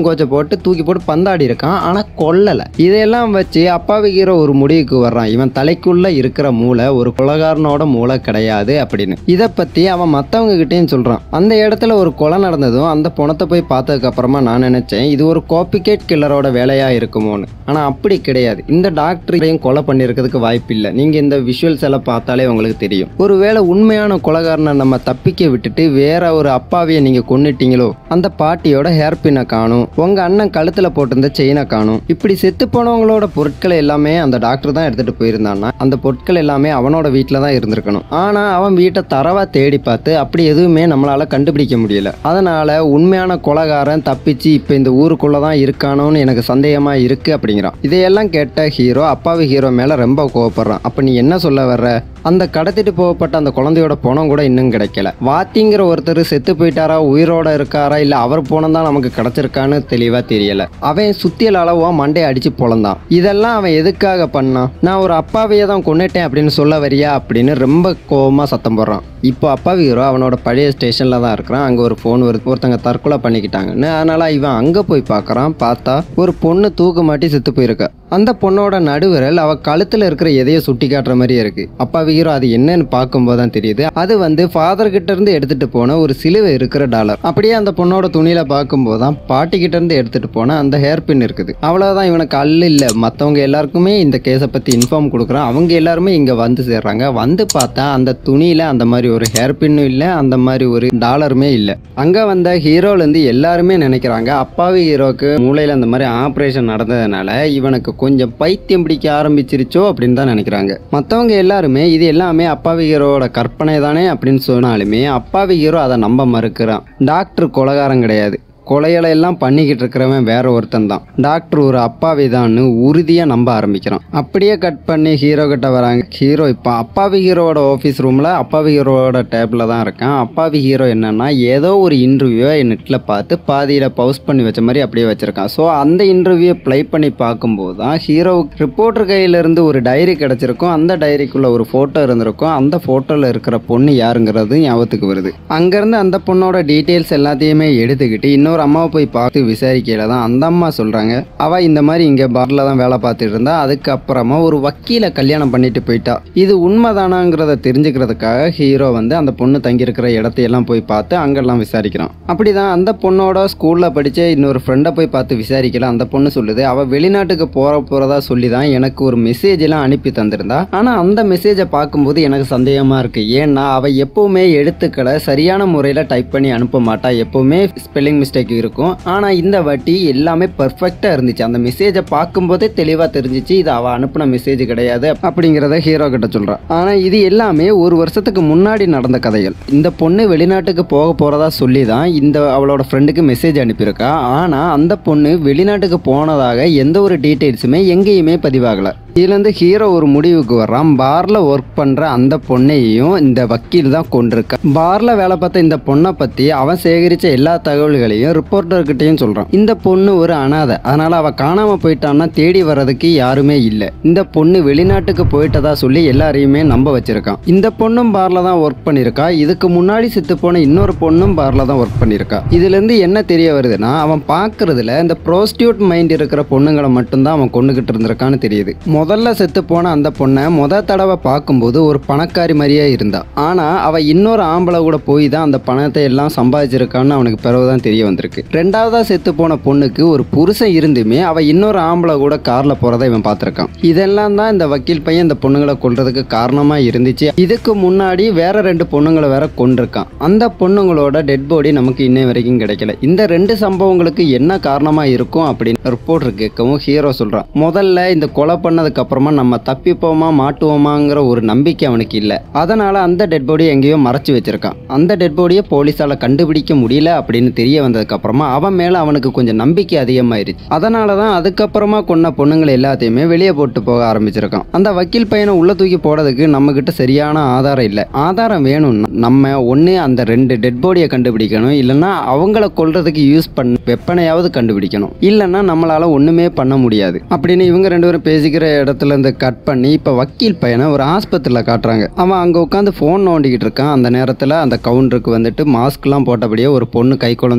கோச்சையும் கோச்சை போட்டு தூக்கி போட்டு பந்தாடி இருக்கான் ஆனால் கொல்லலை இதையெல்லாம் வச்சு அப்பாவி ஹீரோ ஒரு முடிவுக்கு வர்றான் இவன் தலைக்குள்ள இருக்கிற மூளை ஒரு கொலகாரனோட மூளை கிடையாது அப்படின்னு இதை பற்றி அவன் மற்றவங்க கிட்டேயும் சொல்கிறான் அந்த இடத்துல ஒரு கொலை நடந்ததும் அந்த பணத்தை போய் பார்த்ததுக்கு அப்புறமா நான் நினச்சேன் இது ஒரு காப்பிகேட் கில்லரோட வேலையாக இருக்குமோன்னு ஆனால் அப்படி கிடையாது இந்த டாக்டரையும் கொலை பண்ணியிருக்கிறதுக்கு வாய்ப்பு இல்லை நீங்கள் இந்த விஷுவல்ஸ் எல்லாம் பார்த்தாலே உங்களுக்கு தெரியும் ஒருவேளை உண்மையான கொலகாரனை நம்ம தப்பிக்க விட்டுட்டு வேற ஒரு அப்பாவியை நீங்கள் கொன்னுட்டீங்களோ அந்த பாட்டியோட ஹேர் பின்னை காணும் உங்கள் அண்ணன் கழுத்தில் போட்டிருந்த செயினை காணும் இப்படி செத்து போனவங்களோட பொருட்களை எல்லாமே அந்த டாக்டர் தான் எடுத்துகிட்டு போயிருந்தான்னா அந்த பொருட்கள் எல்லாமே அவனோட வீட்டில் தான் இருந்திருக்கணும் ஆனால் அவன் வீட்டை தரவா தேடி பார்த்து அப்படி எதுவுமே நம்மளால கண்டுபிடிக்க முடியல அதனால உண்மையான கொலகாரன் தப்பிச்சு இப்போ இந்த ஊருக்குள்ள தான் இருக்கானோன்னு எனக்கு சந்தேகமா இருக்கு அப்படிங்கிறான் இதையெல்லாம் கேட்ட ஹீரோ அப்பாவி ஹீரோ மேல ரொம்ப கோவப்படுறான் அப்ப நீ என்ன சொல்ல வர்ற அந்த கடத்திட்டு போகப்பட்ட அந்த குழந்தையோட பணம் கூட இன்னும் கிடைக்கல வாத்திங்கிற ஒருத்தர் செத்து போயிட்டாரா உயிரோட இருக்காரா இல்ல அவர் பணம் தான் நமக்கு கிடைச்சிருக்கான்னு தெளிவா தெரியல அவன் சுத்தியல் அளவா மண்டையை அடிச்சு பொழந்தான் இதெல்லாம் அவன் எதுக்காக பண்ணான் நான் ஒரு அப்பாவையே தான் கொன்னுட்டேன் அப்படின்னு சொல்ல வரியா அப்படின்னு ரொம்ப கோவமா சத்தம் போடுறான் இப்போ அப்பாவி ஹீரோ அவனோட பழைய ஸ்டேஷன்ல தான் இருக்கிறான் அங்க ஒரு ஃபோன் வருது ஒருத்தங்க தற்கொலை பண்ணிக்கிட்டாங்கன்னு அதனால இவன் அங்க போய் பார்க்கறான் பார்த்தா ஒரு பொண்ணு தூக்கு மாட்டி செத்து போயிருக்கா அந்த பொண்ணோட நடுவிரல் அவ கழுத்துல இருக்கிற எதையோ சுட்டி காட்டுற மாதிரியே இருக்கு அப்பாவி ஹீரோ அது என்னன்னு பார்க்கும்போது தான் தெரியுது அது வந்து ஃபாதர் கிட்ட இருந்து எடுத்துட்டு போன ஒரு சிலுவை இருக்கிற டாலர் அப்படியே அந்த பொண்ணோட துணியில பார்க்கும்போது தான் பாட்டி கிட்ட இருந்து எடுத்துட்டு போன அந்த ஹேர் பின் இருக்குது அவ்வளவுதான் இவனுக்கு அல்ல இல்ல மத்தவங்க எல்லாருக்குமே இந்த கேஸை பத்தி இன்ஃபார்ம் கொடுக்குறான் அவங்க எல்லாருமே இங்க வந்து சேர்றாங்க வந்து பார்த்தா அந்த துணியில அந்த மாதிரி ஒரு ஹேர் பின்னும் இல்ல அந்த மாதிரி ஒரு டாலருமே இல்ல அங்க வந்த ஹீரோல இருந்து எல்லாருமே நினைக்கிறாங்க அப்பாவி ஹீரோக்கு மூளையில அந்த மாதிரி ஆபரேஷன் நடந்ததுனால இவனுக்கு கொஞ்சம் பைத்தியம் பிடிக்க ஆரம்பிச்சிருச்சோ அப்படின்னு தான் நினைக்கிறாங்க மற்றவங்க எல்லாருமே இது எல்லாமே அப்பாவி ஹீரோவோட கற்பனை தானே அப்படின்னு சொன்னாலுமே அப்பாவி ஹீரோ அதை நம்ப மறுக்கிறான் டாக்டர் கொலகாரம் கிடையாது கொலைகளை எல்லாம் பண்ணிக்கிட்டு இருக்கிறவன் வேற ஒருத்தன் தான் டாக்டர் ஒரு அப்பாவி தான்னு உறுதியாக நம்ப ஆரம்பிக்கிறான் அப்படியே கட் பண்ணி ஹீரோ கிட்ட வராங்க ஹீரோ இப்போ அப்பாவி ஹீரோவோட ஆஃபீஸ் ரூமில் அப்பாவி ஹீரோவோட டேபிளில் தான் இருக்கான் அப்பாவி ஹீரோ என்னன்னா ஏதோ ஒரு இன்டர்வியூவை நெட்டில் பார்த்து பாதியில் பவுஸ் பண்ணி வச்ச மாதிரி அப்படியே வச்சிருக்கான் ஸோ அந்த இன்டர்வியூவை ப்ளே பண்ணி பார்க்கும்போது தான் ஹீரோவுக்கு ரிப்போர்ட்டர் கையிலேருந்து ஒரு டைரி கிடச்சிருக்கும் அந்த டைரிக்குள்ளே ஒரு ஃபோட்டோ இருந்திருக்கும் அந்த ஃபோட்டோவில் இருக்கிற பொண்ணு யாருங்கிறது ஞாபகத்துக்கு வருது அங்கேருந்து அந்த பொண்ணோட டீட்டெயில்ஸ் எல்லாத்தையுமே எடுத்துக்கிட்டு இன்னொரு அம்மாவை போய் பார்த்து விசாரிக்கையில தான் அந்த அம்மா சொல்கிறாங்க அவள் இந்த மாதிரி இங்கே பாரில் தான் வேலை பார்த்துட்டு இருந்தா அதுக்கப்புறமா ஒரு வக்கீலை கல்யாணம் பண்ணிட்டு போயிட்டா இது உண்மைதானாங்கிறத தெரிஞ்சுக்கிறதுக்காக ஹீரோ வந்து அந்த பொண்ணு தங்கியிருக்கிற இடத்தையெல்லாம் போய் பார்த்து அங்கெல்லாம் விசாரிக்கிறான் அப்படிதான் அந்த பொண்ணோட ஸ்கூலில் படித்த இன்னொரு ஃப்ரெண்டை போய் பார்த்து விசாரிக்கல அந்த பொண்ணு சொல்லுது அவள் வெளிநாட்டுக்கு போகிற போகிறதா சொல்லி தான் எனக்கு ஒரு மெசேஜ் எல்லாம் அனுப்பி தந்திருந்தா ஆனால் அந்த மெசேஜை பார்க்கும்போது எனக்கு சந்தேகமாக இருக்குது ஏன்னா அவள் எப்போவுமே எழுத்துக்களை சரியான முறையில் டைப் பண்ணி அனுப்ப மாட்டா எப்போவுமே ஸ்பெல்லிங் மிஸ்டேக் இருக்கும் ஆனால் இந்த வாட்டி எல்லாமே பர்ஃபெக்டாக இருந்துச்சு அந்த மெசேஜை பார்க்கும்போதே தெளிவாக தெரிஞ்சிச்சு இது அவள் அனுப்பின மெசேஜ் கிடையாது அப்படிங்கிறத ஹீரோ கிட்ட சொல்கிறான் ஆனால் இது எல்லாமே ஒரு வருஷத்துக்கு முன்னாடி நடந்த கதைகள் இந்த பொண்ணு வெளிநாட்டுக்கு போக போகிறதா சொல்லி தான் இந்த அவளோட ஃப்ரெண்டுக்கு மெசேஜ் அனுப்பியிருக்கா ஆனால் அந்த பொண்ணு வெளிநாட்டுக்கு போனதாக எந்த ஒரு டீட்டெயில்ஸுமே எங்கேயுமே பதிவாகலை இதுலேருந்து ஹீரோ ஒரு முடிவுக்கு வர்றான் பாரில் ஒர்க் பண்ணுற அந்த பொண்ணையும் இந்த வக்கீல் தான் கொண்டிருக்கா பாரில் வேலை பார்த்த இந்த பொண்ணை பற்றி அவன் சேகரித்த எல்லா தகவல்களையும் ரிப்போர்ட்டர்கிட்டையும் சொல்கிறான் இந்த பொண்ணு ஒரு அனாதை அதனால் அவள் காணாமல் போயிட்டான்னா தேடி வர்றதுக்கு யாருமே இல்லை இந்த பொண்ணு வெளிநாட்டுக்கு போயிட்டதா சொல்லி எல்லாரையுமே நம்ப வச்சிருக்கான் இந்த பொண்ணும் பாரில் தான் ஒர்க் பண்ணியிருக்கா இதுக்கு முன்னாடி செத்து போன இன்னொரு பொண்ணும் பாரில் தான் ஒர்க் பண்ணியிருக்கா இதுலேருந்து என்ன தெரிய வருதுன்னா அவன் பார்க்கறதுல இந்த ப்ரோஸ்டியூட் மைண்ட் இருக்கிற பொண்ணுங்களை மட்டும்தான் அவன் கொண்டுகிட்டு இருந்திருக்கான்னு தெரியுது முதல்ல செத்து போன அந்த பொண்ணை முத தடவை பார்க்கும்போது ஒரு பணக்காரி மாதிரியே இருந்தா ஆனா அவ இன்னொரு ஆம்பளை கூட போய் தான் அந்த பணத்தை எல்லாம் சம்பாதிச்சிருக்கான்னு அவனுக்கு பிறகுதான் தெரிய வந்திருக்கு ரெண்டாவதா செத்து போன பொண்ணுக்கு ஒரு புருஷன் இருந்துமே அவ இன்னொரு ஆம்பளை கூட கார்ல போறதை இவன் பார்த்திருக்கான் இதெல்லாம் தான் இந்த வக்கீல் பையன் இந்த பொண்ணுங்களை கொல்றதுக்கு காரணமா இருந்துச்சு இதுக்கு முன்னாடி வேற ரெண்டு பொண்ணுங்களை வேற கொண்டிருக்கான் அந்த பொண்ணுங்களோட டெட் பாடி நமக்கு இன்னை வரைக்கும் கிடைக்கல இந்த ரெண்டு சம்பவங்களுக்கு என்ன காரணமா இருக்கும் அப்படின்னு ரிப்போர்ட்டர் கேட்கவும் ஹீரோ சொல்றான் முதல்ல இந்த கொலை பண்ணதுக்கு அப்புறமா நம்ம தப்பிப்போமா மாட்டுவோமாங்கிற ஒரு நம்பிக்கை அவனுக்கு இல்லை அதனால அந்த டெட் பாடியை எங்கேயோ மறைச்சு வச்சிருக்கான் அந்த டெட் பாடியை போலீஸால கண்டுபிடிக்க முடியல அப்படின்னு தெரிய வந்ததுக்கு அப்புறமா அவன் மேல அவனுக்கு கொஞ்சம் நம்பிக்கை அதிகமாயிருச்சு அதனால தான் அதுக்கப்புறமா கொன்ன பொண்ணுங்களை எல்லாத்தையுமே வெளியே போட்டு போக ஆரம்பிச்சிருக்கான் அந்த வக்கீல் பையனை உள்ள தூக்கி போடுறதுக்கு நம்ம கிட்ட சரியான ஆதாரம் இல்லை ஆதாரம் வேணும்னா நம்ம ஒன்று அந்த ரெண்டு டெட் பாடியை கண்டுபிடிக்கணும் இல்லைன்னா அவங்கள கொல்றதுக்கு யூஸ் பண்ண வெப்பனையாவது கண்டுபிடிக்கணும் இல்லைன்னா நம்மளால ஒண்ணுமே பண்ண முடியாது அப்படின்னு இவங்க ரெண்டு பேரும் பேசிக்கிற இடத்துல இருந்து கட் பண்ணி இப்போ வக்கீல் பையனை ஒரு ஆஸ்பத்திரியில் காட்டுறாங்க அவன் அங்கே உட்காந்து ஃபோன் நோண்டிக்கிட்டு இருக்கான் அந்த நேரத்தில் அந்த கவுண்டருக்கு வந்துட்டு மாஸ்க்லாம் போட்டபடியே ஒரு பொண்ணு கை குழந்தையோட வர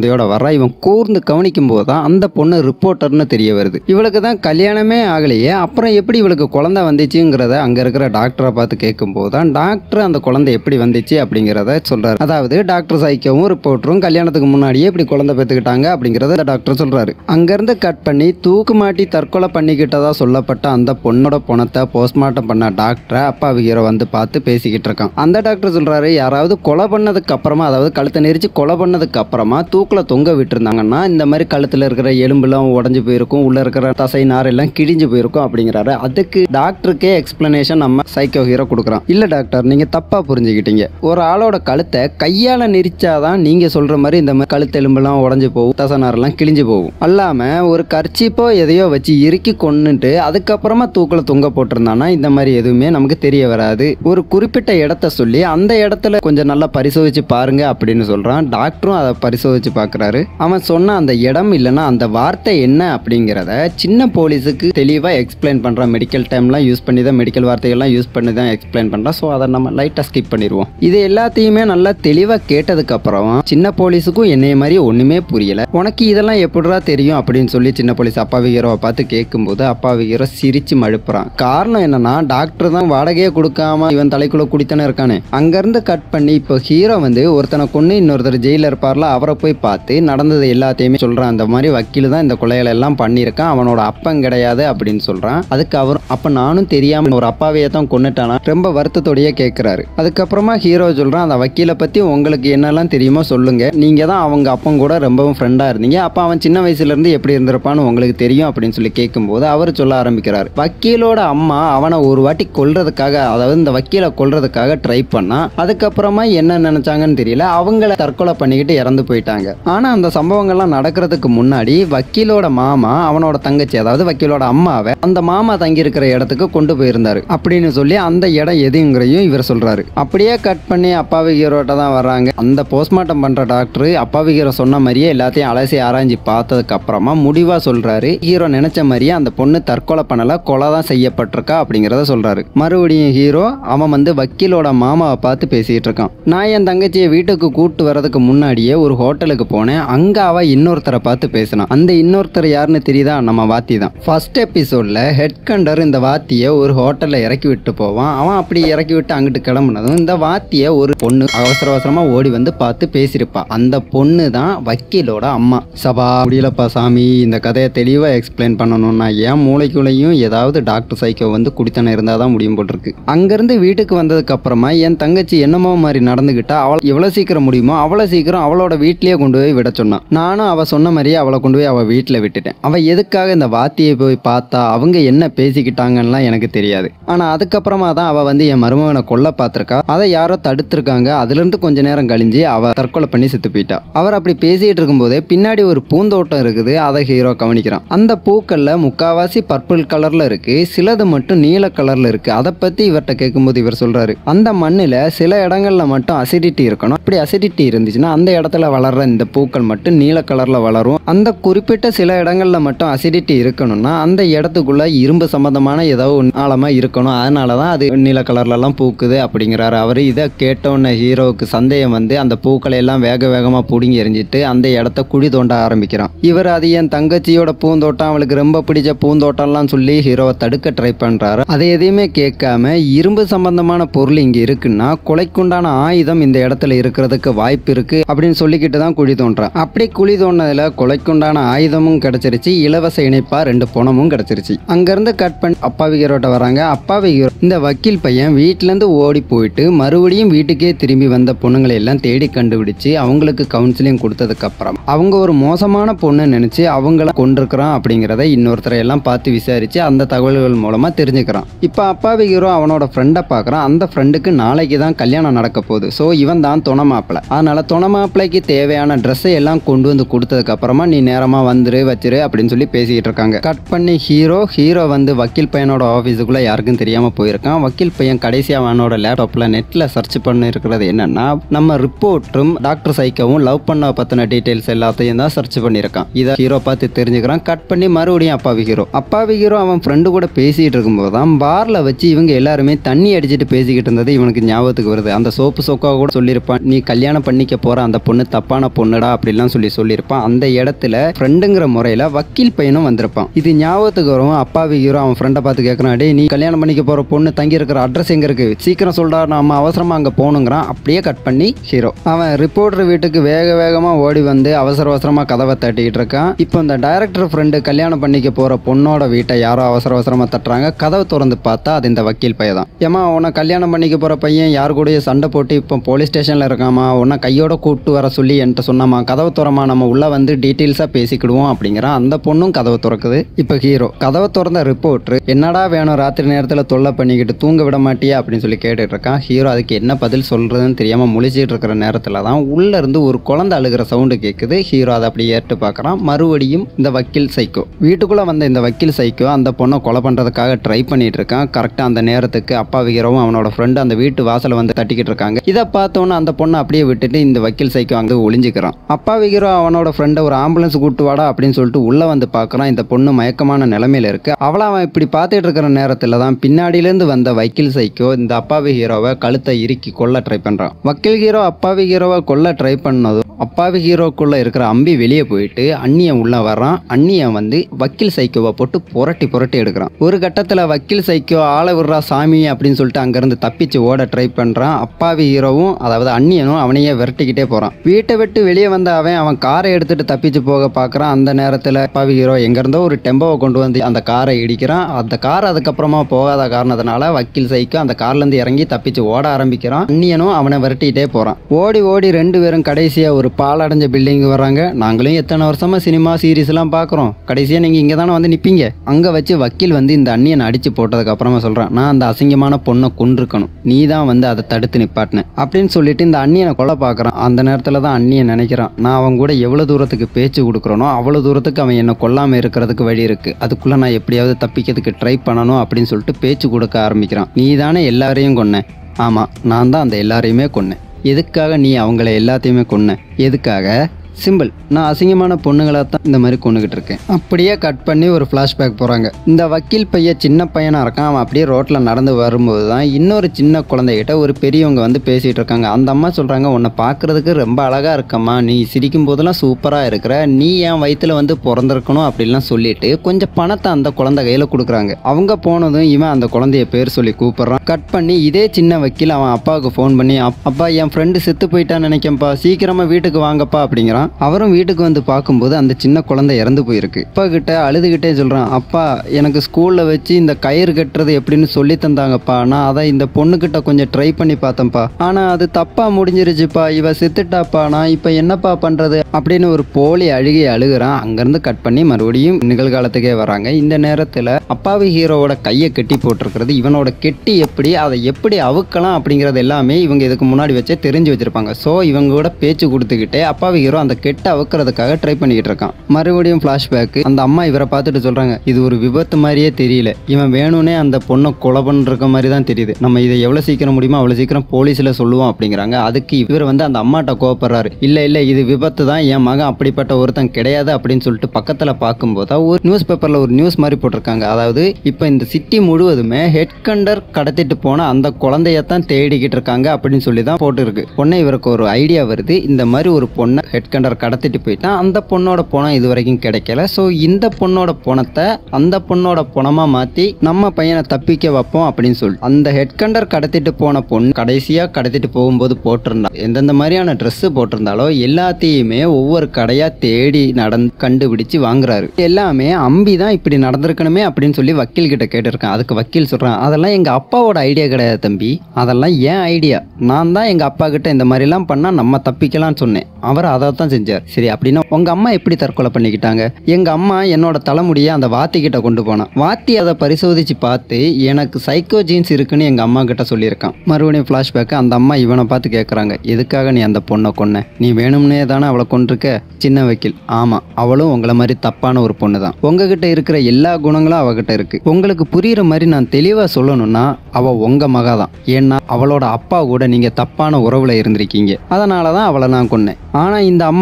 வர்றா இவன் கூர்ந்து கவனிக்கும் போது தான் அந்த பொண்ணு ரிப்போர்ட்டர்னு தெரிய வருது இவளுக்கு தான் கல்யாணமே ஆகலையே அப்புறம் எப்படி இவளுக்கு குழந்தை வந்துச்சுங்கிறத அங்க இருக்கிற டாக்டரை பார்த்து கேட்கும்போது தான் டாக்டர் அந்த குழந்தை எப்படி வந்துச்சு அப்படிங்கிறத சொல்றாரு அதாவது டாக்டர் சைக்கவும் ரிப்போர்ட்டரும் கல்யாணத்துக்கு முன்னாடியே இப்படி குழந்தை பெற்றுக்கிட்டாங்க அப்படிங்கிறத டாக்டர் சொல்றாரு அங்கிருந்து கட் பண்ணி தூக்கு மாட்டி தற்கொலை பண்ணிக்கிட்டதா சொல்லப்பட்ட அந்த பொண்ணோட பணத்தை போஸ்ட்மார்ட்டம் பண்ண டாக்டரை அப்பா ஹீரோ வந்து பார்த்து பேசிக்கிட்டு இருக்கான் அந்த டாக்டர் சொல்றாரு யாராவது கொலை பண்ணதுக்கு அப்புறமா அதாவது கழுத்தை நெரிச்சு கொலை பண்ணதுக்கு அப்புறமா தூக்கில் தொங்க விட்டுருந்தாங்கன்னா இந்த மாதிரி கழுத்துல இருக்கிற எலும்புலாம் உடஞ்சு போயிருக்கும் உள்ள இருக்கிற தசை நார் எல்லாம் கிழிஞ்சு போயிருக்கும் அப்படிங்கிறாரு அதுக்கு டாக்டருக்கே எக்ஸ்பிளனேஷன் நம்ம சைக்கோ ஹீரோ கொடுக்குறான் இல்ல டாக்டர் நீங்க தப்பா புரிஞ்சுக்கிட்டீங்க ஒரு ஆளோட கழுத்தை கையால நெரிச்சாதான் நீங்க சொல்ற மாதிரி இந்த மாதிரி கழுத்து எலும்பெல்லாம் உடஞ்சு போகும் தசை நாரெல்லாம் கிழிஞ்சு போகும் அல்லாம ஒரு கர்ச்சிப்போ எதையோ வச்சு இறுக்கி கொன்னுட்டு அதுக்கப்புறமா தூக்கில் தொங்க போட்டிருந்தானா இந்த மாதிரி எதுவுமே நமக்கு தெரிய வராது ஒரு குறிப்பிட்ட இடத்த சொல்லி அந்த இடத்துல கொஞ்சம் நல்லா பரிசோதிச்சு பாருங்க அப்படின்னு சொல்றான் டாக்டரும் அதை பரிசோதிச்சு பார்க்கறாரு அவன் சொன்ன அந்த இடம் இல்லைன்னா அந்த வார்த்தை என்ன அப்படிங்கிறத சின்ன போலீஸுக்கு தெளிவாக எக்ஸ்பிளைன் பண்ணுறான் மெடிக்கல் டைம்லாம் யூஸ் பண்ணி தான் மெடிக்கல் வார்த்தைகள்லாம் யூஸ் பண்ணி தான் எக்ஸ்பிளைன் பண்ணுறான் ஸோ அதை நம்ம லைட்டாக ஸ்கிப் பண்ணிடுவோம் இது எல்லாத்தையுமே நல்லா தெளிவாக கேட்டதுக்கப்புறம் சின்ன போலீஸுக்கும் என்னைய மாதிரி ஒன்றுமே புரியல உனக்கு இதெல்லாம் எப்படிடா தெரியும் அப்படின்னு சொல்லி சின்ன போலீஸ் அப்பாவி ஹீரோவை பார்த்து கேட்கும்போது அப்பாவி ஹீரோ சிரிச்சு மழுப்புறான் காரணம் என்னன்னா டாக்டர் தான் வாடகையே கொடுக்காம இவன் தலைக்குள்ள குடித்தானே இருக்கானே அங்கேருந்து கட் பண்ணி இப்போ ஹீரோ வந்து ஒருத்தனை கொண்டு இன்னொருத்தர் ஜெயிலில் இருப்பார்ல அவரை போய் பார்த்து நடந்தது எல்லாத்தையுமே சொல்கிறான் அந்த மாதிரி வக்கீல் தான் இந்த கொலைகளை எல்லாம் பண்ணியிருக்கான் அவனோட அப்பன் கிடையாது அப்படின்னு சொல்கிறான் அதுக்கு அவர் அப்போ நானும் தெரியாமல் ஒரு அப்பாவையே தான் கொண்டுட்டானா ரொம்ப வருத்தத்தோடயே கேட்குறாரு அதுக்கப்புறமா ஹீரோ சொல்கிறான் அந்த வக்கீலை பற்றி உங்களுக்கு என்னெல்லாம் தெரியுமோ சொல்லுங்க நீங்கள் தான் அவங்க அப்பன் கூட ரொம்பவும் ஃப்ரெண்டாக இருந்தீங்க அப்போ அவன் சின்ன வயசுலேருந்து எப்படி இருந்திருப்பான்னு உங்களுக்கு தெரியும் அப்படின்னு சொல்லி கேட்கும்போது அவர் சொல்ல ஆரம்பிக்கிறார் வக்கீலோட அம்மா அவனை ஒரு வாட்டி கொல்றதுக்காக அதாவது இந்த வக்கீலை கொல்றதுக்காக ட்ரை பண்ணா அதுக்கப்புறமா என்ன நினைச்சாங்கன்னு தெரியல அவங்கள தற்கொலை பண்ணிக்கிட்டு இறந்து போயிட்டாங்க ஆனா அந்த சம்பவங்கள்லாம் நடக்கிறதுக்கு முன்னாடி வக்கீலோட மாமா அவனோட தங்கச்சி அதாவது வக்கீலோட அம்மாவை அந்த மாமா தங்கி இருக்கிற இடத்துக்கு கொண்டு போயிருந்தாரு அப்படின்னு சொல்லி அந்த இடம் எதுங்கிறதையும் இவர் சொல்றாரு அப்படியே கட் பண்ணி அப்பாவி ஹீரோட்ட தான் வர்றாங்க அந்த போஸ்ட்மார்ட்டம் பண்ற டாக்டர் அப்பாவி ஹீரோ சொன்ன மாதிரியே எல்லாத்தையும் அலசி ஆராய்ஞ்சு பார்த்ததுக்கு அப்புறமா முடிவா சொல்றாரு ஹீரோ நினைச்ச மாதிரியே அந்த பொண்ணு தற்கொலை பண்ணல கொலை தான் செய்யப்பட்டிருக்கா அப்படிங்கிறத சொல்றாரு மறுபடியும் ஹீரோ அவன் வந்து வக்கீலோட மாமாவை பார்த்து பேசிட்டு இருக்கான் நான் என் தங்கச்சியை வீட்டுக்கு கூட்டு வரதுக்கு முன்னாடியே ஒரு ஹோட்டலுக்கு போனேன் அங்க அவ இன்னொருத்தரை பார்த்து பேசினான் அந்த இன்னொருத்தர் யாருன்னு தெரியுதா நம்ம வாத்தி தான் ஃபர்ஸ்ட் எபிசோட்ல ஹெட் கண்டர் இந்த வாத்தியை ஒரு ஹோட்டல்ல இறக்கி விட்டு போவான் அவன் அப்படி இறக்கி விட்டு அங்கிட்டு கிளம்புனதும் இந்த வாத்தியை ஒரு பொண்ணு அவசர அவசரமா ஓடி வந்து பார்த்து பேசியிருப்பா அந்த பொண்ணு தான் வக்கீலோட அம்மா சபா முடியலப்பா சாமி இந்த கதையை தெளிவா எக்ஸ்பிளைன் பண்ணணும்னா என் மூளைக்குள்ளேயும் ஏதாவது டாக்டர் சைக்கோ வந்து குடித்தனம் இருந்தால் தான் முடியும் போட்டிருக்கு அங்கேருந்து வீட்டுக்கு வந்ததுக்கு அப்புறமா என் தங்கச்சி என்னமோ மாதிரி நடந்துக்கிட்டா அவள் எவ்வளோ சீக்கிரம் முடியுமோ அவ்வளோ சீக்கிரம் அவளோட வீட்லயே கொண்டு போய் விட சொன்னான் நானும் அவள் சொன்ன மாதிரியே அவளை கொண்டு போய் அவள் வீட்டில் விட்டுட்டேன் அவள் எதுக்காக இந்த வாத்தியை போய் பார்த்தா அவங்க என்ன பேசிக்கிட்டாங்கன்னுலாம் எனக்கு தெரியாது ஆனால் அதுக்கப்புறமா தான் அவள் வந்து என் மருமகனை கொல்ல பார்த்துருக்கா அதை யாரோ தடுத்திருக்காங்க அதுலேருந்து கொஞ்ச நேரம் கழிஞ்சு அவள் தற்கொலை பண்ணி செத்து போயிட்டா அவர் அப்படி பேசிட்டு இருக்கும்போதே பின்னாடி ஒரு பூந்தோட்டம் இருக்குது அதை ஹீரோ கவனிக்கிறான் அந்த பூக்கள்ல முக்காவாசி பர்பிள் கலர்ல இருக்கு சிலது மட்டும் நீல கலர்ல இருக்கு அதை பத்தி இவர்கிட்ட கேட்கும்போது இவர் சொல்றாரு அந்த மண்ணில் சில இடங்கள்ல மட்டும் அசிடிட்டி இருக்கணும் அப்படி அசிடிட்டி இருந்துச்சுன்னா அந்த இடத்துல வளர்ற இந்த பூக்கள் மட்டும் நீல கலர்ல வளரும் அந்த குறிப்பிட்ட சில இடங்கள்ல மட்டும் அசிடிட்டி இருக்கணும்னா அந்த இடத்துக்குள்ள இரும்பு சம்பந்தமான ஏதோ ஒண்ணு ஆழமா இருக்கணும் அதனால தான் அது நீல கலர்லலாம் பூக்குது அப்படிங்கிறாரு அவர் இதை கேட்டோன்ன ஹீரோவுக்கு சந்தேகம் வந்து அந்த பூக்களை எல்லாம் வேக வேகமாக பிடுங்கி எறிஞ்சிட்டு அந்த இடத்த குழி தோண்ட ஆரம்பிக்கிறான் இவர் அது என் தங்கச்சியோட பூந்தோட்டம் அவளுக்கு ரொம்ப பிடிச்ச பூந்தோட்டம்லாம் சொல்லி ஹீரோவை தடுக்க ட்ரை பண்ணுறாரு அதை எதையுமே கேட்காம இரும்பு சம்பந்தமான பொருள் இங்கே இருக்குன்னா கொலைக்குண்டான ஆயுதம் இந்த இடத்துல இருக்கிறதுக்கு வாய்ப்பு இருக்கு அப்படின்னு சொல்லிக்கிட்டு தான் குழி தோன்றான் அப்படி குழி தோண்டதில் கொலைக்குண்டான ஆயுதமும் கிடைச்சிருச்சு இலவச இணைப்பா ரெண்டு பணமும் கிடைச்சிருச்சு அங்கேருந்து கட் பண்ணி அப்பாவி ஹீரோட்ட வராங்க அப்பாவி ஹீரோ இந்த வக்கீல் பையன் வீட்டிலேருந்து ஓடி போயிட்டு மறுபடியும் வீட்டுக்கே திரும்பி வந்த பொண்ணுங்களை எல்லாம் தேடி கண்டுபிடிச்சு அவங்களுக்கு கவுன்சிலிங் கொடுத்ததுக்கு அப்புறம் அவங்க ஒரு மோசமான பொண்ணு நினைச்சு அவங்கள கொண்டிருக்கிறான் அப்படிங்கிறத இன்னொருத்தரை எல்லாம் பார்த்து விசாரிச்சு அந்த தகவல்கள் மூலமா தெரிஞ்சுக்கிறான் இப்போ அப்பாவி ஹீரோ அவனோட ஃப்ரெண்டை பார்க்குறான் அந்த ஃப்ரெண்டுக்கு நாளைக்கு தான் கல்யாணம் நடக்க போகுது ஸோ இவன் தான் துணை மாப்பிள்ளை அதனால துணை மாப்பிள்ளைக்கு தேவையான ட்ரெஸ்ஸை எல்லாம் கொண்டு வந்து கொடுத்ததுக்கு அப்புறமா நீ நேரமா வந்துரு வச்சிரு அப்படின்னு சொல்லி பேசிக்கிட்டு இருக்காங்க கட் பண்ணி ஹீரோ ஹீரோ வந்து வக்கீல் பையனோட ஆஃபீஸுக்குள்ள யாருக்கும் தெரியாம போயிருக்கான் வக்கீல் பையன் கடைசியா அவனோட லேப்டாப்ல நெட்ல சர்ச் பண்ணி இருக்கிறது என்னன்னா நம்ம ரிப்போர்ட்டும் டாக்டர் சைக்கவும் லவ் பண்ண பத்தின டீடைல்ஸ் எல்லாத்தையும் தான் சர்ச் பண்ணியிருக்கான் இதை ஹீரோ பார்த்து தெரிஞ்சுக்கிறான் கட் பண்ணி மறுபடியும் அப்பாவி ஹீரோ அப்பாவி ஹீரோ அவன் ஃப்ரெண்டு கூட பேசிட்டு இருக்கும்போது தான் பார்ல வச்சு இவங்க எல்லாருமே தண்ணி அடிச்சிட்டு பேசிக்கிட்டு இருந்தது இவனுக்கு ஞாபகத்துக்கு வருது அந்த சோப்பு சோக்கா கூட சொல்லியிருப்பான் நீ கல்யாணம் பண்ணிக்க போற அந்த பொண்ணு தப்பான பொண்ணுடா அப்படின்னு அப்படிலாம் சொல்லி சொல்லியிருப்பான் அந்த இடத்துல ஃப்ரெண்டுங்கிற முறையில் வக்கீல் பையனும் வந்திருப்பான் இது ஞாபகத்துக்கு வரும் அப்பாவி ஹீரோ அவன் ஃப்ரெண்டை பார்த்து கேட்குறான் டேய் நீ கல்யாணம் பண்ணிக்க போகிற பொண்ணு தங்கி இருக்கிற அட்ரஸ் எங்கே இருக்கு சீக்கிரம் சொல்றா நாம அவசரமாக அங்கே போகணுங்கிறான் அப்படியே கட் பண்ணி ஹீரோ அவன் ரிப்போர்ட்டர் வீட்டுக்கு வேக வேகமாக ஓடி வந்து அவசர அவசரமாக கதவை தட்டிக்கிட்டு இருக்கான் இப்போ இந்த டைரக்டர் ஃப்ரெண்டு கல்யாணம் பண்ணிக்க போகிற பொண்ணோட வீட்டை யாரோ அவசர அவசரமாக தட்டுறாங்க கதவை திறந்து பார்த்தா அது இந்த வக்கீல் பையன் தான் ஏமா உன்னை கல்யாணம் பண்ணிக்க போகிற பையன் யார் கூடயே சண்டை போட்டு இப்போ போலீஸ் ஸ்டேஷனில் இருக்காமா உன்னை கையோட கூப்பிட்டு வர சொல்லி என்கிட்ட சொன்னாமா கதவை திறமா நம்ம உள்ளே வந்து டீட்டெயில்ஸாக பேசிக்கிடுவோம் அப்படிங்கிறான் அந்த பொண்ணும் கதவை திறக்குது இப்போ ஹீரோ கதவை திறந்த ரிப்போர்ட்ரு என்னடா வேணும் ராத்திரி நேரத்தில் தொல்லை பண்ணிக்கிட்டு தூங்க விட மாட்டியா அப்படின்னு சொல்லி கேட்டுட்டு இருக்கான் ஹீரோ அதுக்கு என்ன பதில் சொல்கிறதுன்னு தெரியாமல் முழிச்சிட்டு இருக்கிற நேரத்தில் தான் உள்ளே இருந்து ஒரு குழந்தை அழுகிற சவுண்டு கேட்குது ஹீரோ அதை அப்படி ஏற்று பார்க்குறான் மறுபடியும் இந்த வக்கீல் சைக்கோ வீட்டுக்குள்ளே வந்த இந்த வக்கீல் சைக்கோ அந்த பொண்ணை கொலை பண்ணுறதுக்காக ட்ரை பண்ணிட்டு இருக்கான் கரெக்டாக அந்த நேரத்துக்கு அப்பா ஹீரோவும் அவனோட ஃப்ரெண்டு அந்த வீட்டு வாசலை வந்து தட்டிக்கிட்டு இருக்காங்க இதை பார்த்தோன்னே அந்த பொண்ணை அப்படியே விட்டுட்டு இந்த வக்கீல் சைக்கோ அங்கே ஒளிஞ்சுக்கிறான் அப்பா ஹீரோ அவனோட ஃப்ரெண்டை ஒரு ஆம்புலன்ஸ் கூட்டு வாடா அப்படின்னு சொல்லிட்டு உள்ளே வந்து பார்க்குறான் இந்த பொண்ணு மயக்கமான நிலமையில இருக்கு அவளை அவன் இப்படி பார்த்துட்டு இருக்கிற நேரத்தில் தான் பின்னாடியிலேருந்து வந்த வக்கீல் சைக்கோ இந்த அப்பாவி ஹீரோவை கழுத்தை இறுக்கி கொல்ல ட்ரை பண்ணுறான் வக்கீல் ஹீரோ அப்பாவி ஹீரோவை கொல்ல ட்ரை பண்ணதும் அப்பாவி ஹீரோக்குள்ள இருக்கிற அம்பி வெளியே போயிட்டு அண்ணியன் உள்ள வர்றான் அண்ணியன் வந்து வக்கீல் சைக்கோவை போட்டு புரட்டி புரட்டி எடுக்கிறான் ஒரு கட்டத்தில் வக்கீல் சைக்கோ ஆளை விடுறா சாமி அப்படின்னு சொல்லிட்டு அங்கேருந்து தப்பிச்சு ஓட ட்ரை பண்ணுறான் அப்பாவி ஹீரோவும் அதாவது அண்ணியனும் அவனையே விரட்டிக்கிட்டே போகிறான் வீட்டை விட்டு வெளியே வந்த அவன் அவன் காரை எடுத்துட்டு தப்பிச்சு போக பார்க்குறான் அந்த நேரத்தில் அப்பாவி ஹீரோ எங்கேருந்தோ ஒரு டெம்போவை கொண்டு வந்து அந்த காரை இடிக்கிறான் அந்த கார் அதுக்கப்புறமா போகாத காரணத்தினால வக்கீல் சைக்கோ அந்த கார்லேருந்து இறங்கி தப்பிச்சு ஓட ஆரம்பிக்கிறான் அண்ணியனும் அவனை விரட்டிக்கிட்டே போகிறான் ஓடி ஓடி ரெண்டு பேரும் கடைசியாக ஒரு பாலடைஞ்ச பில்டிங் வர்றாங்க நாங்களும் எத்தனை வருஷமா சினிமா சீரிஸ் எல்லாம் பார்க்குறோம் கடைசியாக நீங்கள் இங்கே தானே வந்து நிற்பீங்க அங்கே வச்சு வக்கீல் வந்து இந்த அண்ணியனை அடிச்சு போட்டதுக்கு அப்புறமா சொல்கிறான் நான் அந்த அசிங்கமான பொண்ணை கொண்டிருக்கணும் நீ தான் வந்து அதை தடுத்து நிப்பாட்டின அப்படின்னு சொல்லிட்டு இந்த அண்ணியனை கொலை பார்க்குறான் அந்த நேரத்தில் தான் அண்ணியன் நினைக்கிறான் நான் அவன் கூட எவ்வளோ தூரத்துக்கு பேச்சு கொடுக்குறனோ அவ்வளோ தூரத்துக்கு அவன் என்னை கொல்லாமல் இருக்கிறதுக்கு வழி இருக்குது அதுக்குள்ளே நான் எப்படியாவது தப்பிக்கிறதுக்கு ட்ரை பண்ணணும் அப்படின்னு சொல்லிட்டு பேச்சு கொடுக்க ஆரம்பிக்கிறான் நீ தானே எல்லாரையும் கொன்ன ஆமாம் நான் தான் அந்த எல்லாரையுமே கொன்னேன் எதுக்காக நீ அவங்கள எல்லாத்தையுமே கொன்ன எதுக்காக சிம்பிள் நான் அசிங்கமான பொண்ணுங்களாக தான் இந்த மாதிரி கொண்டுகிட்டு இருக்கேன் அப்படியே கட் பண்ணி ஒரு ஃப்ளாஷ்பேக் போகிறாங்க இந்த வக்கீல் பையன் சின்ன பையனாக இருக்கான் அவன் அப்படியே ரோட்டில் நடந்து வரும்போது தான் இன்னொரு சின்ன குழந்தைகிட்ட ஒரு பெரியவங்க வந்து பேசிகிட்டு இருக்காங்க அந்த அம்மா சொல்கிறாங்க உன்னை பார்க்குறதுக்கு ரொம்ப அழகாக இருக்கம்மா நீ சிரிக்கும் போதெல்லாம் சூப்பராக இருக்கிற நீ என் வயித்துல வந்து பிறந்திருக்கணும் அப்படின்லாம் சொல்லிட்டு கொஞ்சம் பணத்தை அந்த குழந்தை கையில் கொடுக்குறாங்க அவங்க போனதும் இவன் அந்த குழந்தைய பேர் சொல்லி கூப்பிட்றான் கட் பண்ணி இதே சின்ன வக்கீல் அவன் அப்பாவுக்கு ஃபோன் பண்ணி "அப்- அப்பா என் ஃப்ரெண்டு செத்து போயிட்டான்னு நினைக்கேன்ப்பா சீக்கிரமாக வீட்டுக்கு வாங்கப்பா அப்படிங்கிறான் அவரும் வீட்டுக்கு வந்து பார்க்கும்போது அந்த சின்ன குழந்தை இறந்து போயிருக்கு அப்பா கிட்ட அழுதுகிட்டே சொல்கிறான் அப்பா எனக்கு ஸ்கூலில் வச்சு இந்த கயிறு கட்டுறது எப்படின்னு சொல்லி தந்தாங்கப்பா நான் அதை இந்த பொண்ணுக்கிட்ட கொஞ்சம் ட்ரை பண்ணி பார்த்தேன்ப்பா ஆனால் அது தப்பாக முடிஞ்சிருச்சுப்பா இவ செத்துட்டாப்பா நான் இப்போ என்னப்பா பண்ணுறது அப்படின்னு ஒரு போலி அழுகி அழுகுறான் அங்கேருந்து கட் பண்ணி மறுபடியும் நிகழ்காலத்துக்கே வராங்க இந்த நேரத்தில் அப்பாவி ஹீரோவோட கையை கெட்டி போட்டிருக்கிறது இவனோட கெட்டி எப்படி அதை எப்படி அவுக்கலாம் அப்படிங்கிறது எல்லாமே இவங்க இதுக்கு முன்னாடி வச்சே தெரிஞ்சு வச்சிருப்பாங்க ஸோ இவங்க கூட பேச்சு கொடுத்துக்கிட்டே அப்பாவி ஹீரோ அந்த கெட்டை அவுக்கிறதுக்காக ட்ரை பண்ணிக்கிட்டு இருக்கான் மறுபடியும் ஃப்ளாஷ்பேக் அந்த அம்மா இவரை பார்த்துட்டு சொல்கிறாங்க இது ஒரு விபத்து மாதிரியே தெரியல இவன் வேணும்னே அந்த பொண்ணை கொலை பண்ணிருக்க மாதிரி தான் தெரியுது நம்ம இதை எவ்வளோ சீக்கிரம் முடியுமோ அவ்வளோ சீக்கிரம் போலீஸில் சொல்லுவோம் அப்படிங்கிறாங்க அதுக்கு இவர் வந்து அந்த அம்மாட்ட கோவப்படுறாரு இல்லை இல்லை இது விபத்து தான் என் மகன் அப்படிப்பட்ட ஒருத்தன் கிடையாது அப்படின்னு சொல்லிட்டு பக்கத்தில் பார்க்கும்போது தான் ஒரு நியூஸ் பேப்பரில் ஒரு நியூஸ் மாதிரி போட்டிருக்காங்க அதாவது இப்போ இந்த சிட்டி முழுவதுமே ஹெட் கண்டர் கடத்திட்டு போன அந்த குழந்தையத்தான் தேடிக்கிட்டு இருக்காங்க அப்படின்னு சொல்லி தான் போட்டுருக்கு பொண்ணை இவருக்கு ஒரு ஐடியா வருது இந்த மாதிரி ஒரு பொண்ணை ஹெட் கண்டர் கடத்திட்டு போயிட்டான் அந்த பொண்ணோட பணம் இது வரைக்கும் கிடைக்கல ஸோ இந்த பொண்ணோட பணத்தை அந்த பொண்ணோட பணமாக மாற்றி நம்ம பையனை தப்பிக்க வைப்போம் அப்படின்னு சொல்லி அந்த ஹெட் கண்டர் கடத்திட்டு போன பொண்ணு கடைசியாக கடத்திட்டு போகும்போது போட்டிருந்தா எந்தெந்த மாதிரியான ட்ரெஸ்ஸு போட்டிருந்தாலோ எல்லாத்தையுமே ஒவ்வொரு கடையாக தேடி நடந்து கண்டுபிடிச்சு வாங்குறாரு எல்லாமே அம்பி தான் இப்படி நடந்திருக்கணுமே அப்படின்னு சொல்லி வக்கீல் கிட்ட கேட்டிருக்கேன் அதுக்கு வக்கீல் சொல்கிறான் அதெல்லாம் எங்கள் அப்பாவோட ஐடியா கிடையாது தம்பி அதெல்லாம் ஏன் ஐடியா நான் தான் எங்கள் அப்பா கிட்ட இந்த மாதிரிலாம் பண்ணால் நம்ம தப்பிக்கலாம்னு சொன்னேன் அவர் அதை தான் செஞ்சார் சரி அப்படின்னா உங்கள் அம்மா எப்படி தற்கொலை பண்ணிக்கிட்டாங்க எங்கள் அம்மா என்னோட தலைமுடியை அந்த வாத்தி கிட்ட கொண்டு போனான் வாத்தி அதை பரிசோதிச்சு பார்த்து எனக்கு சைக்கோ ஜீன்ஸ் இருக்குன்னு எங்கள் அம்மா கிட்ட சொல்லியிருக்கான் மறுபடியும் ஃப்ளாஷ்பேக் அந்த அம்மா இவனை பார்த்து கேட்குறாங்க எதுக்காக நீ அந்த பொண்ணை கொன்ன நீ வேணும்னே தானே அவளை கொண்டிருக்க சின்ன வக்கீல் ஆமாம் அவளும் உங்களை மாதிரி தப்பான ஒரு பொண்ணு தான் உங்ககிட்ட இருக்கிற எல்லா குணங்களும் அவகிட்ட இருக்கு உங்களுக்கு புரியுற மாதிரி நான் தெளிவாக சொல்லணும்னா அவள் உங்க மகா தான் ஏன்னா அவளோட அப்பா கூட நீங்கள் தப்பான உறவில் இருந்திருக்கீங்க அதனால தான் அவளை நான் கொன்னேன் ஆனால் இந்த அம்மா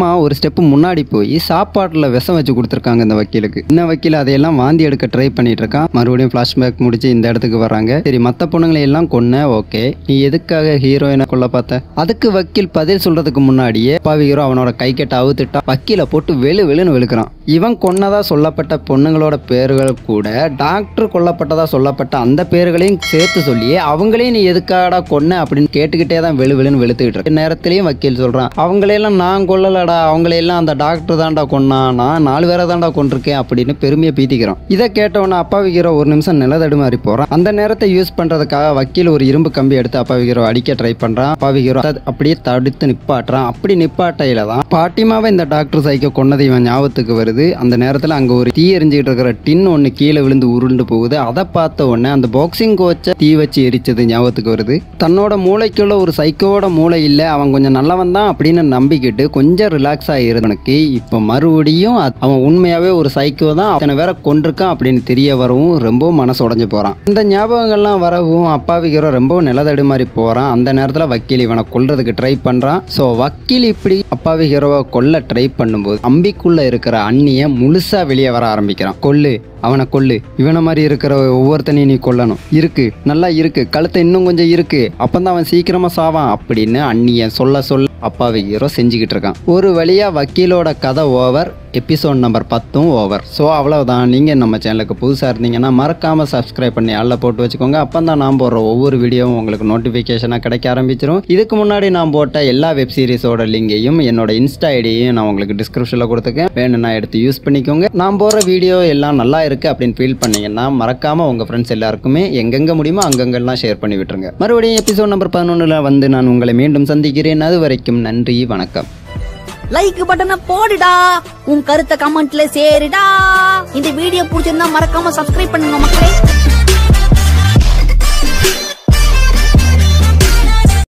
அம்மா ஒரு ஸ்டெப்பு முன்னாடி போய் சாப்பாட்டில் விஷம் வச்சு கொடுத்துருக்காங்க இந்த வக்கீலுக்கு இந்த வக்கீல் அதையெல்லாம் வாந்தி எடுக்க ட்ரை பண்ணிட்டு இருக்கான் மறுபடியும் ஃப்ளாஷ்பேக் முடிச்சு இந்த இடத்துக்கு வராங்க சரி மற்ற பொண்ணுங்களை எல்லாம் கொன்ன ஓகே நீ எதுக்காக ஹீரோயினை கொல்ல பார்த்த அதுக்கு வக்கீல் பதில் சொல்றதுக்கு முன்னாடியே அப்பாவி ஹீரோ அவனோட கை கட்ட அவுத்துட்டா வக்கீலை போட்டு வெளு வெளுன்னு வெளுக்கிறான் இவன் கொன்னதா சொல்லப்பட்ட பொண்ணுங்களோட பேர்கள் கூட டாக்டர் கொல்லப்பட்டதா சொல்லப்பட்ட அந்த பேர்களையும் சேர்த்து சொல்லியே அவங்களையும் நீ எதுக்காடா கொன்ன அப்படின்னு கேட்டுக்கிட்டே தான் வெளு வெளுன்னு வெளுத்துக்கிட்டு இருக்கு நேரத்திலையும் வக்கீல் சொல்றான் அவங்களையெல்லாம் நான் கொல்லலடா அவங்களையெல்லாம் அந்த டாக்டர் தான்டா கொன்னா நான் நாலு பேரை தான்டா கொண்டிருக்கேன் அப்படின்னு பெருமையை பீத்திக்கிறான் இதை கேட்டவன அப்பா ஹீரோ ஒரு நிமிஷம் நிலதடுமாறி போறான் அந்த நேரத்தை யூஸ் பண்றதுக்காக வக்கீல் ஒரு இரும்பு கம்பி எடுத்து அப்பா ஹீரோ அடிக்க ட்ரை பண்றான் அப்பா ஹீரோ அதை அப்படியே தடுத்து நிப்பாட்டுறான் அப்படி நிப்பாட்டையில தான் பாட்டிமாவை இந்த டாக்டர் சைக்கோ கொன்னது இவன் ஞாபகத்துக்கு வருது அந்த நேரத்தில் அங்கே ஒரு தீ எரிஞ்சுக்கிட்டு இருக்கிற டின் ஒன்று கீழே விழுந்து உருண்டு போகுது அதை பார்த்த உடனே அந்த பாக்ஸிங் கோச்சை தீ வச்சு எரிச்சது ஞாபகத்துக்கு வருது தன்னோட மூளைக்குள்ள ஒரு சைக்கோட மூளை இல்லை அவன் கொஞ்சம் நல்லவன் தான் அப்படின்னு நம்பிக்கிட்டு கொஞ்சம் ரிலாக்ஸ் ஆகிருந்தவனுக்கு இப்போ மறுபடியும் அது- அவன் உண்மையாகவே ஒரு சைக்கோ தான் அத்தனை வேற கொண்டிருக்கான் அப்படின்னு தெரிய வரவும் ரொம்பவும் மனசு உடஞ்சு போகிறான் இந்த ஞாபகங்கள்லாம் வரவும் அப்பாவிக்கிறோ ரொம்பவும் நிலதடு மாதிரி போகிறான் அந்த நேரத்தில் வக்கீல் இவனை கொல்றதுக்கு ட்ரை பண்ணுறான் ஸோ வக்கீல் இப்படி அப்பாவி ஹீரோவை கொல்ல ட்ரை பண்ணும்போது அம்பிக்குள்ள இருக்கிற அண்ணியை முழுசா வெளியே வர ஆரம்பிக்கிறான் கொல்லு அவனை கொல்லு இவனை மாதிரி இருக்கிற ஒவ்வொருத்தனையும் நீ கொல்லணும் இருக்கு நல்லா இருக்கு கழுத்தை இன்னும் கொஞ்சம் இருக்கு அப்பந்தான் அவன் சீக்கிரமா சாவான் அப்படின்னு அண்ணிய சொல்ல சொல்ல அப்பாவி ஹீரோ செஞ்சுக்கிட்டு இருக்கான் ஒரு வழியா வக்கீலோட கதை ஓவர் எபிசோட் நம்பர் பத்தும் ஓவர் ஸோ அவ்வளவுதான் நீங்கள் நம்ம சேனலுக்கு புதுசாக இருந்தீங்கன்னா மறக்காமல் சப்ஸ்கிரைப் பண்ணி ஆளில் போட்டு வச்சுக்கோங்க அப்போ தான் நான் போடுற ஒவ்வொரு வீடியோவும் உங்களுக்கு நோட்டிஃபிகேஷனாக கிடைக்க ஆரம்பிச்சிரும் இதுக்கு முன்னாடி நான் போட்ட எல்லா வெப் சீரிஸோட லிங்கையும் என்னோட இன்ஸ்டா ஐடியையும் நான் உங்களுக்கு டிஸ்கிரிப்ஷனில் கொடுத்துருக்கேன் வேணும்னா எடுத்து யூஸ் பண்ணிக்கோங்க நான் போடுற வீடியோ எல்லாம் நல்லா இருக்குது அப்படின்னு ஃபீல் பண்ணீங்கன்னா மறக்காமல் உங்கள் ஃப்ரெண்ட்ஸ் எல்லாருக்குமே எங்கெங்கே முடியுமோ அங்கங்கெல்லாம் ஷேர் பண்ணி விட்டுருங்க மறுபடியும் எபிசோட் நம்பர் பதினொன்றில் வந்து நான் உங்களை மீண்டும் சந்திக்கிறேன் அது வரைக்கும் நன்றி வணக்கம் லைக் பட்டனை போடுடா உன் கருத்தை கமெண்ட்ல சேருடா இந்த வீடியோ பிடிச்சிருந்தா மறக்காம சப்ஸ்கிரைப் பண்ணுங்க மக்களே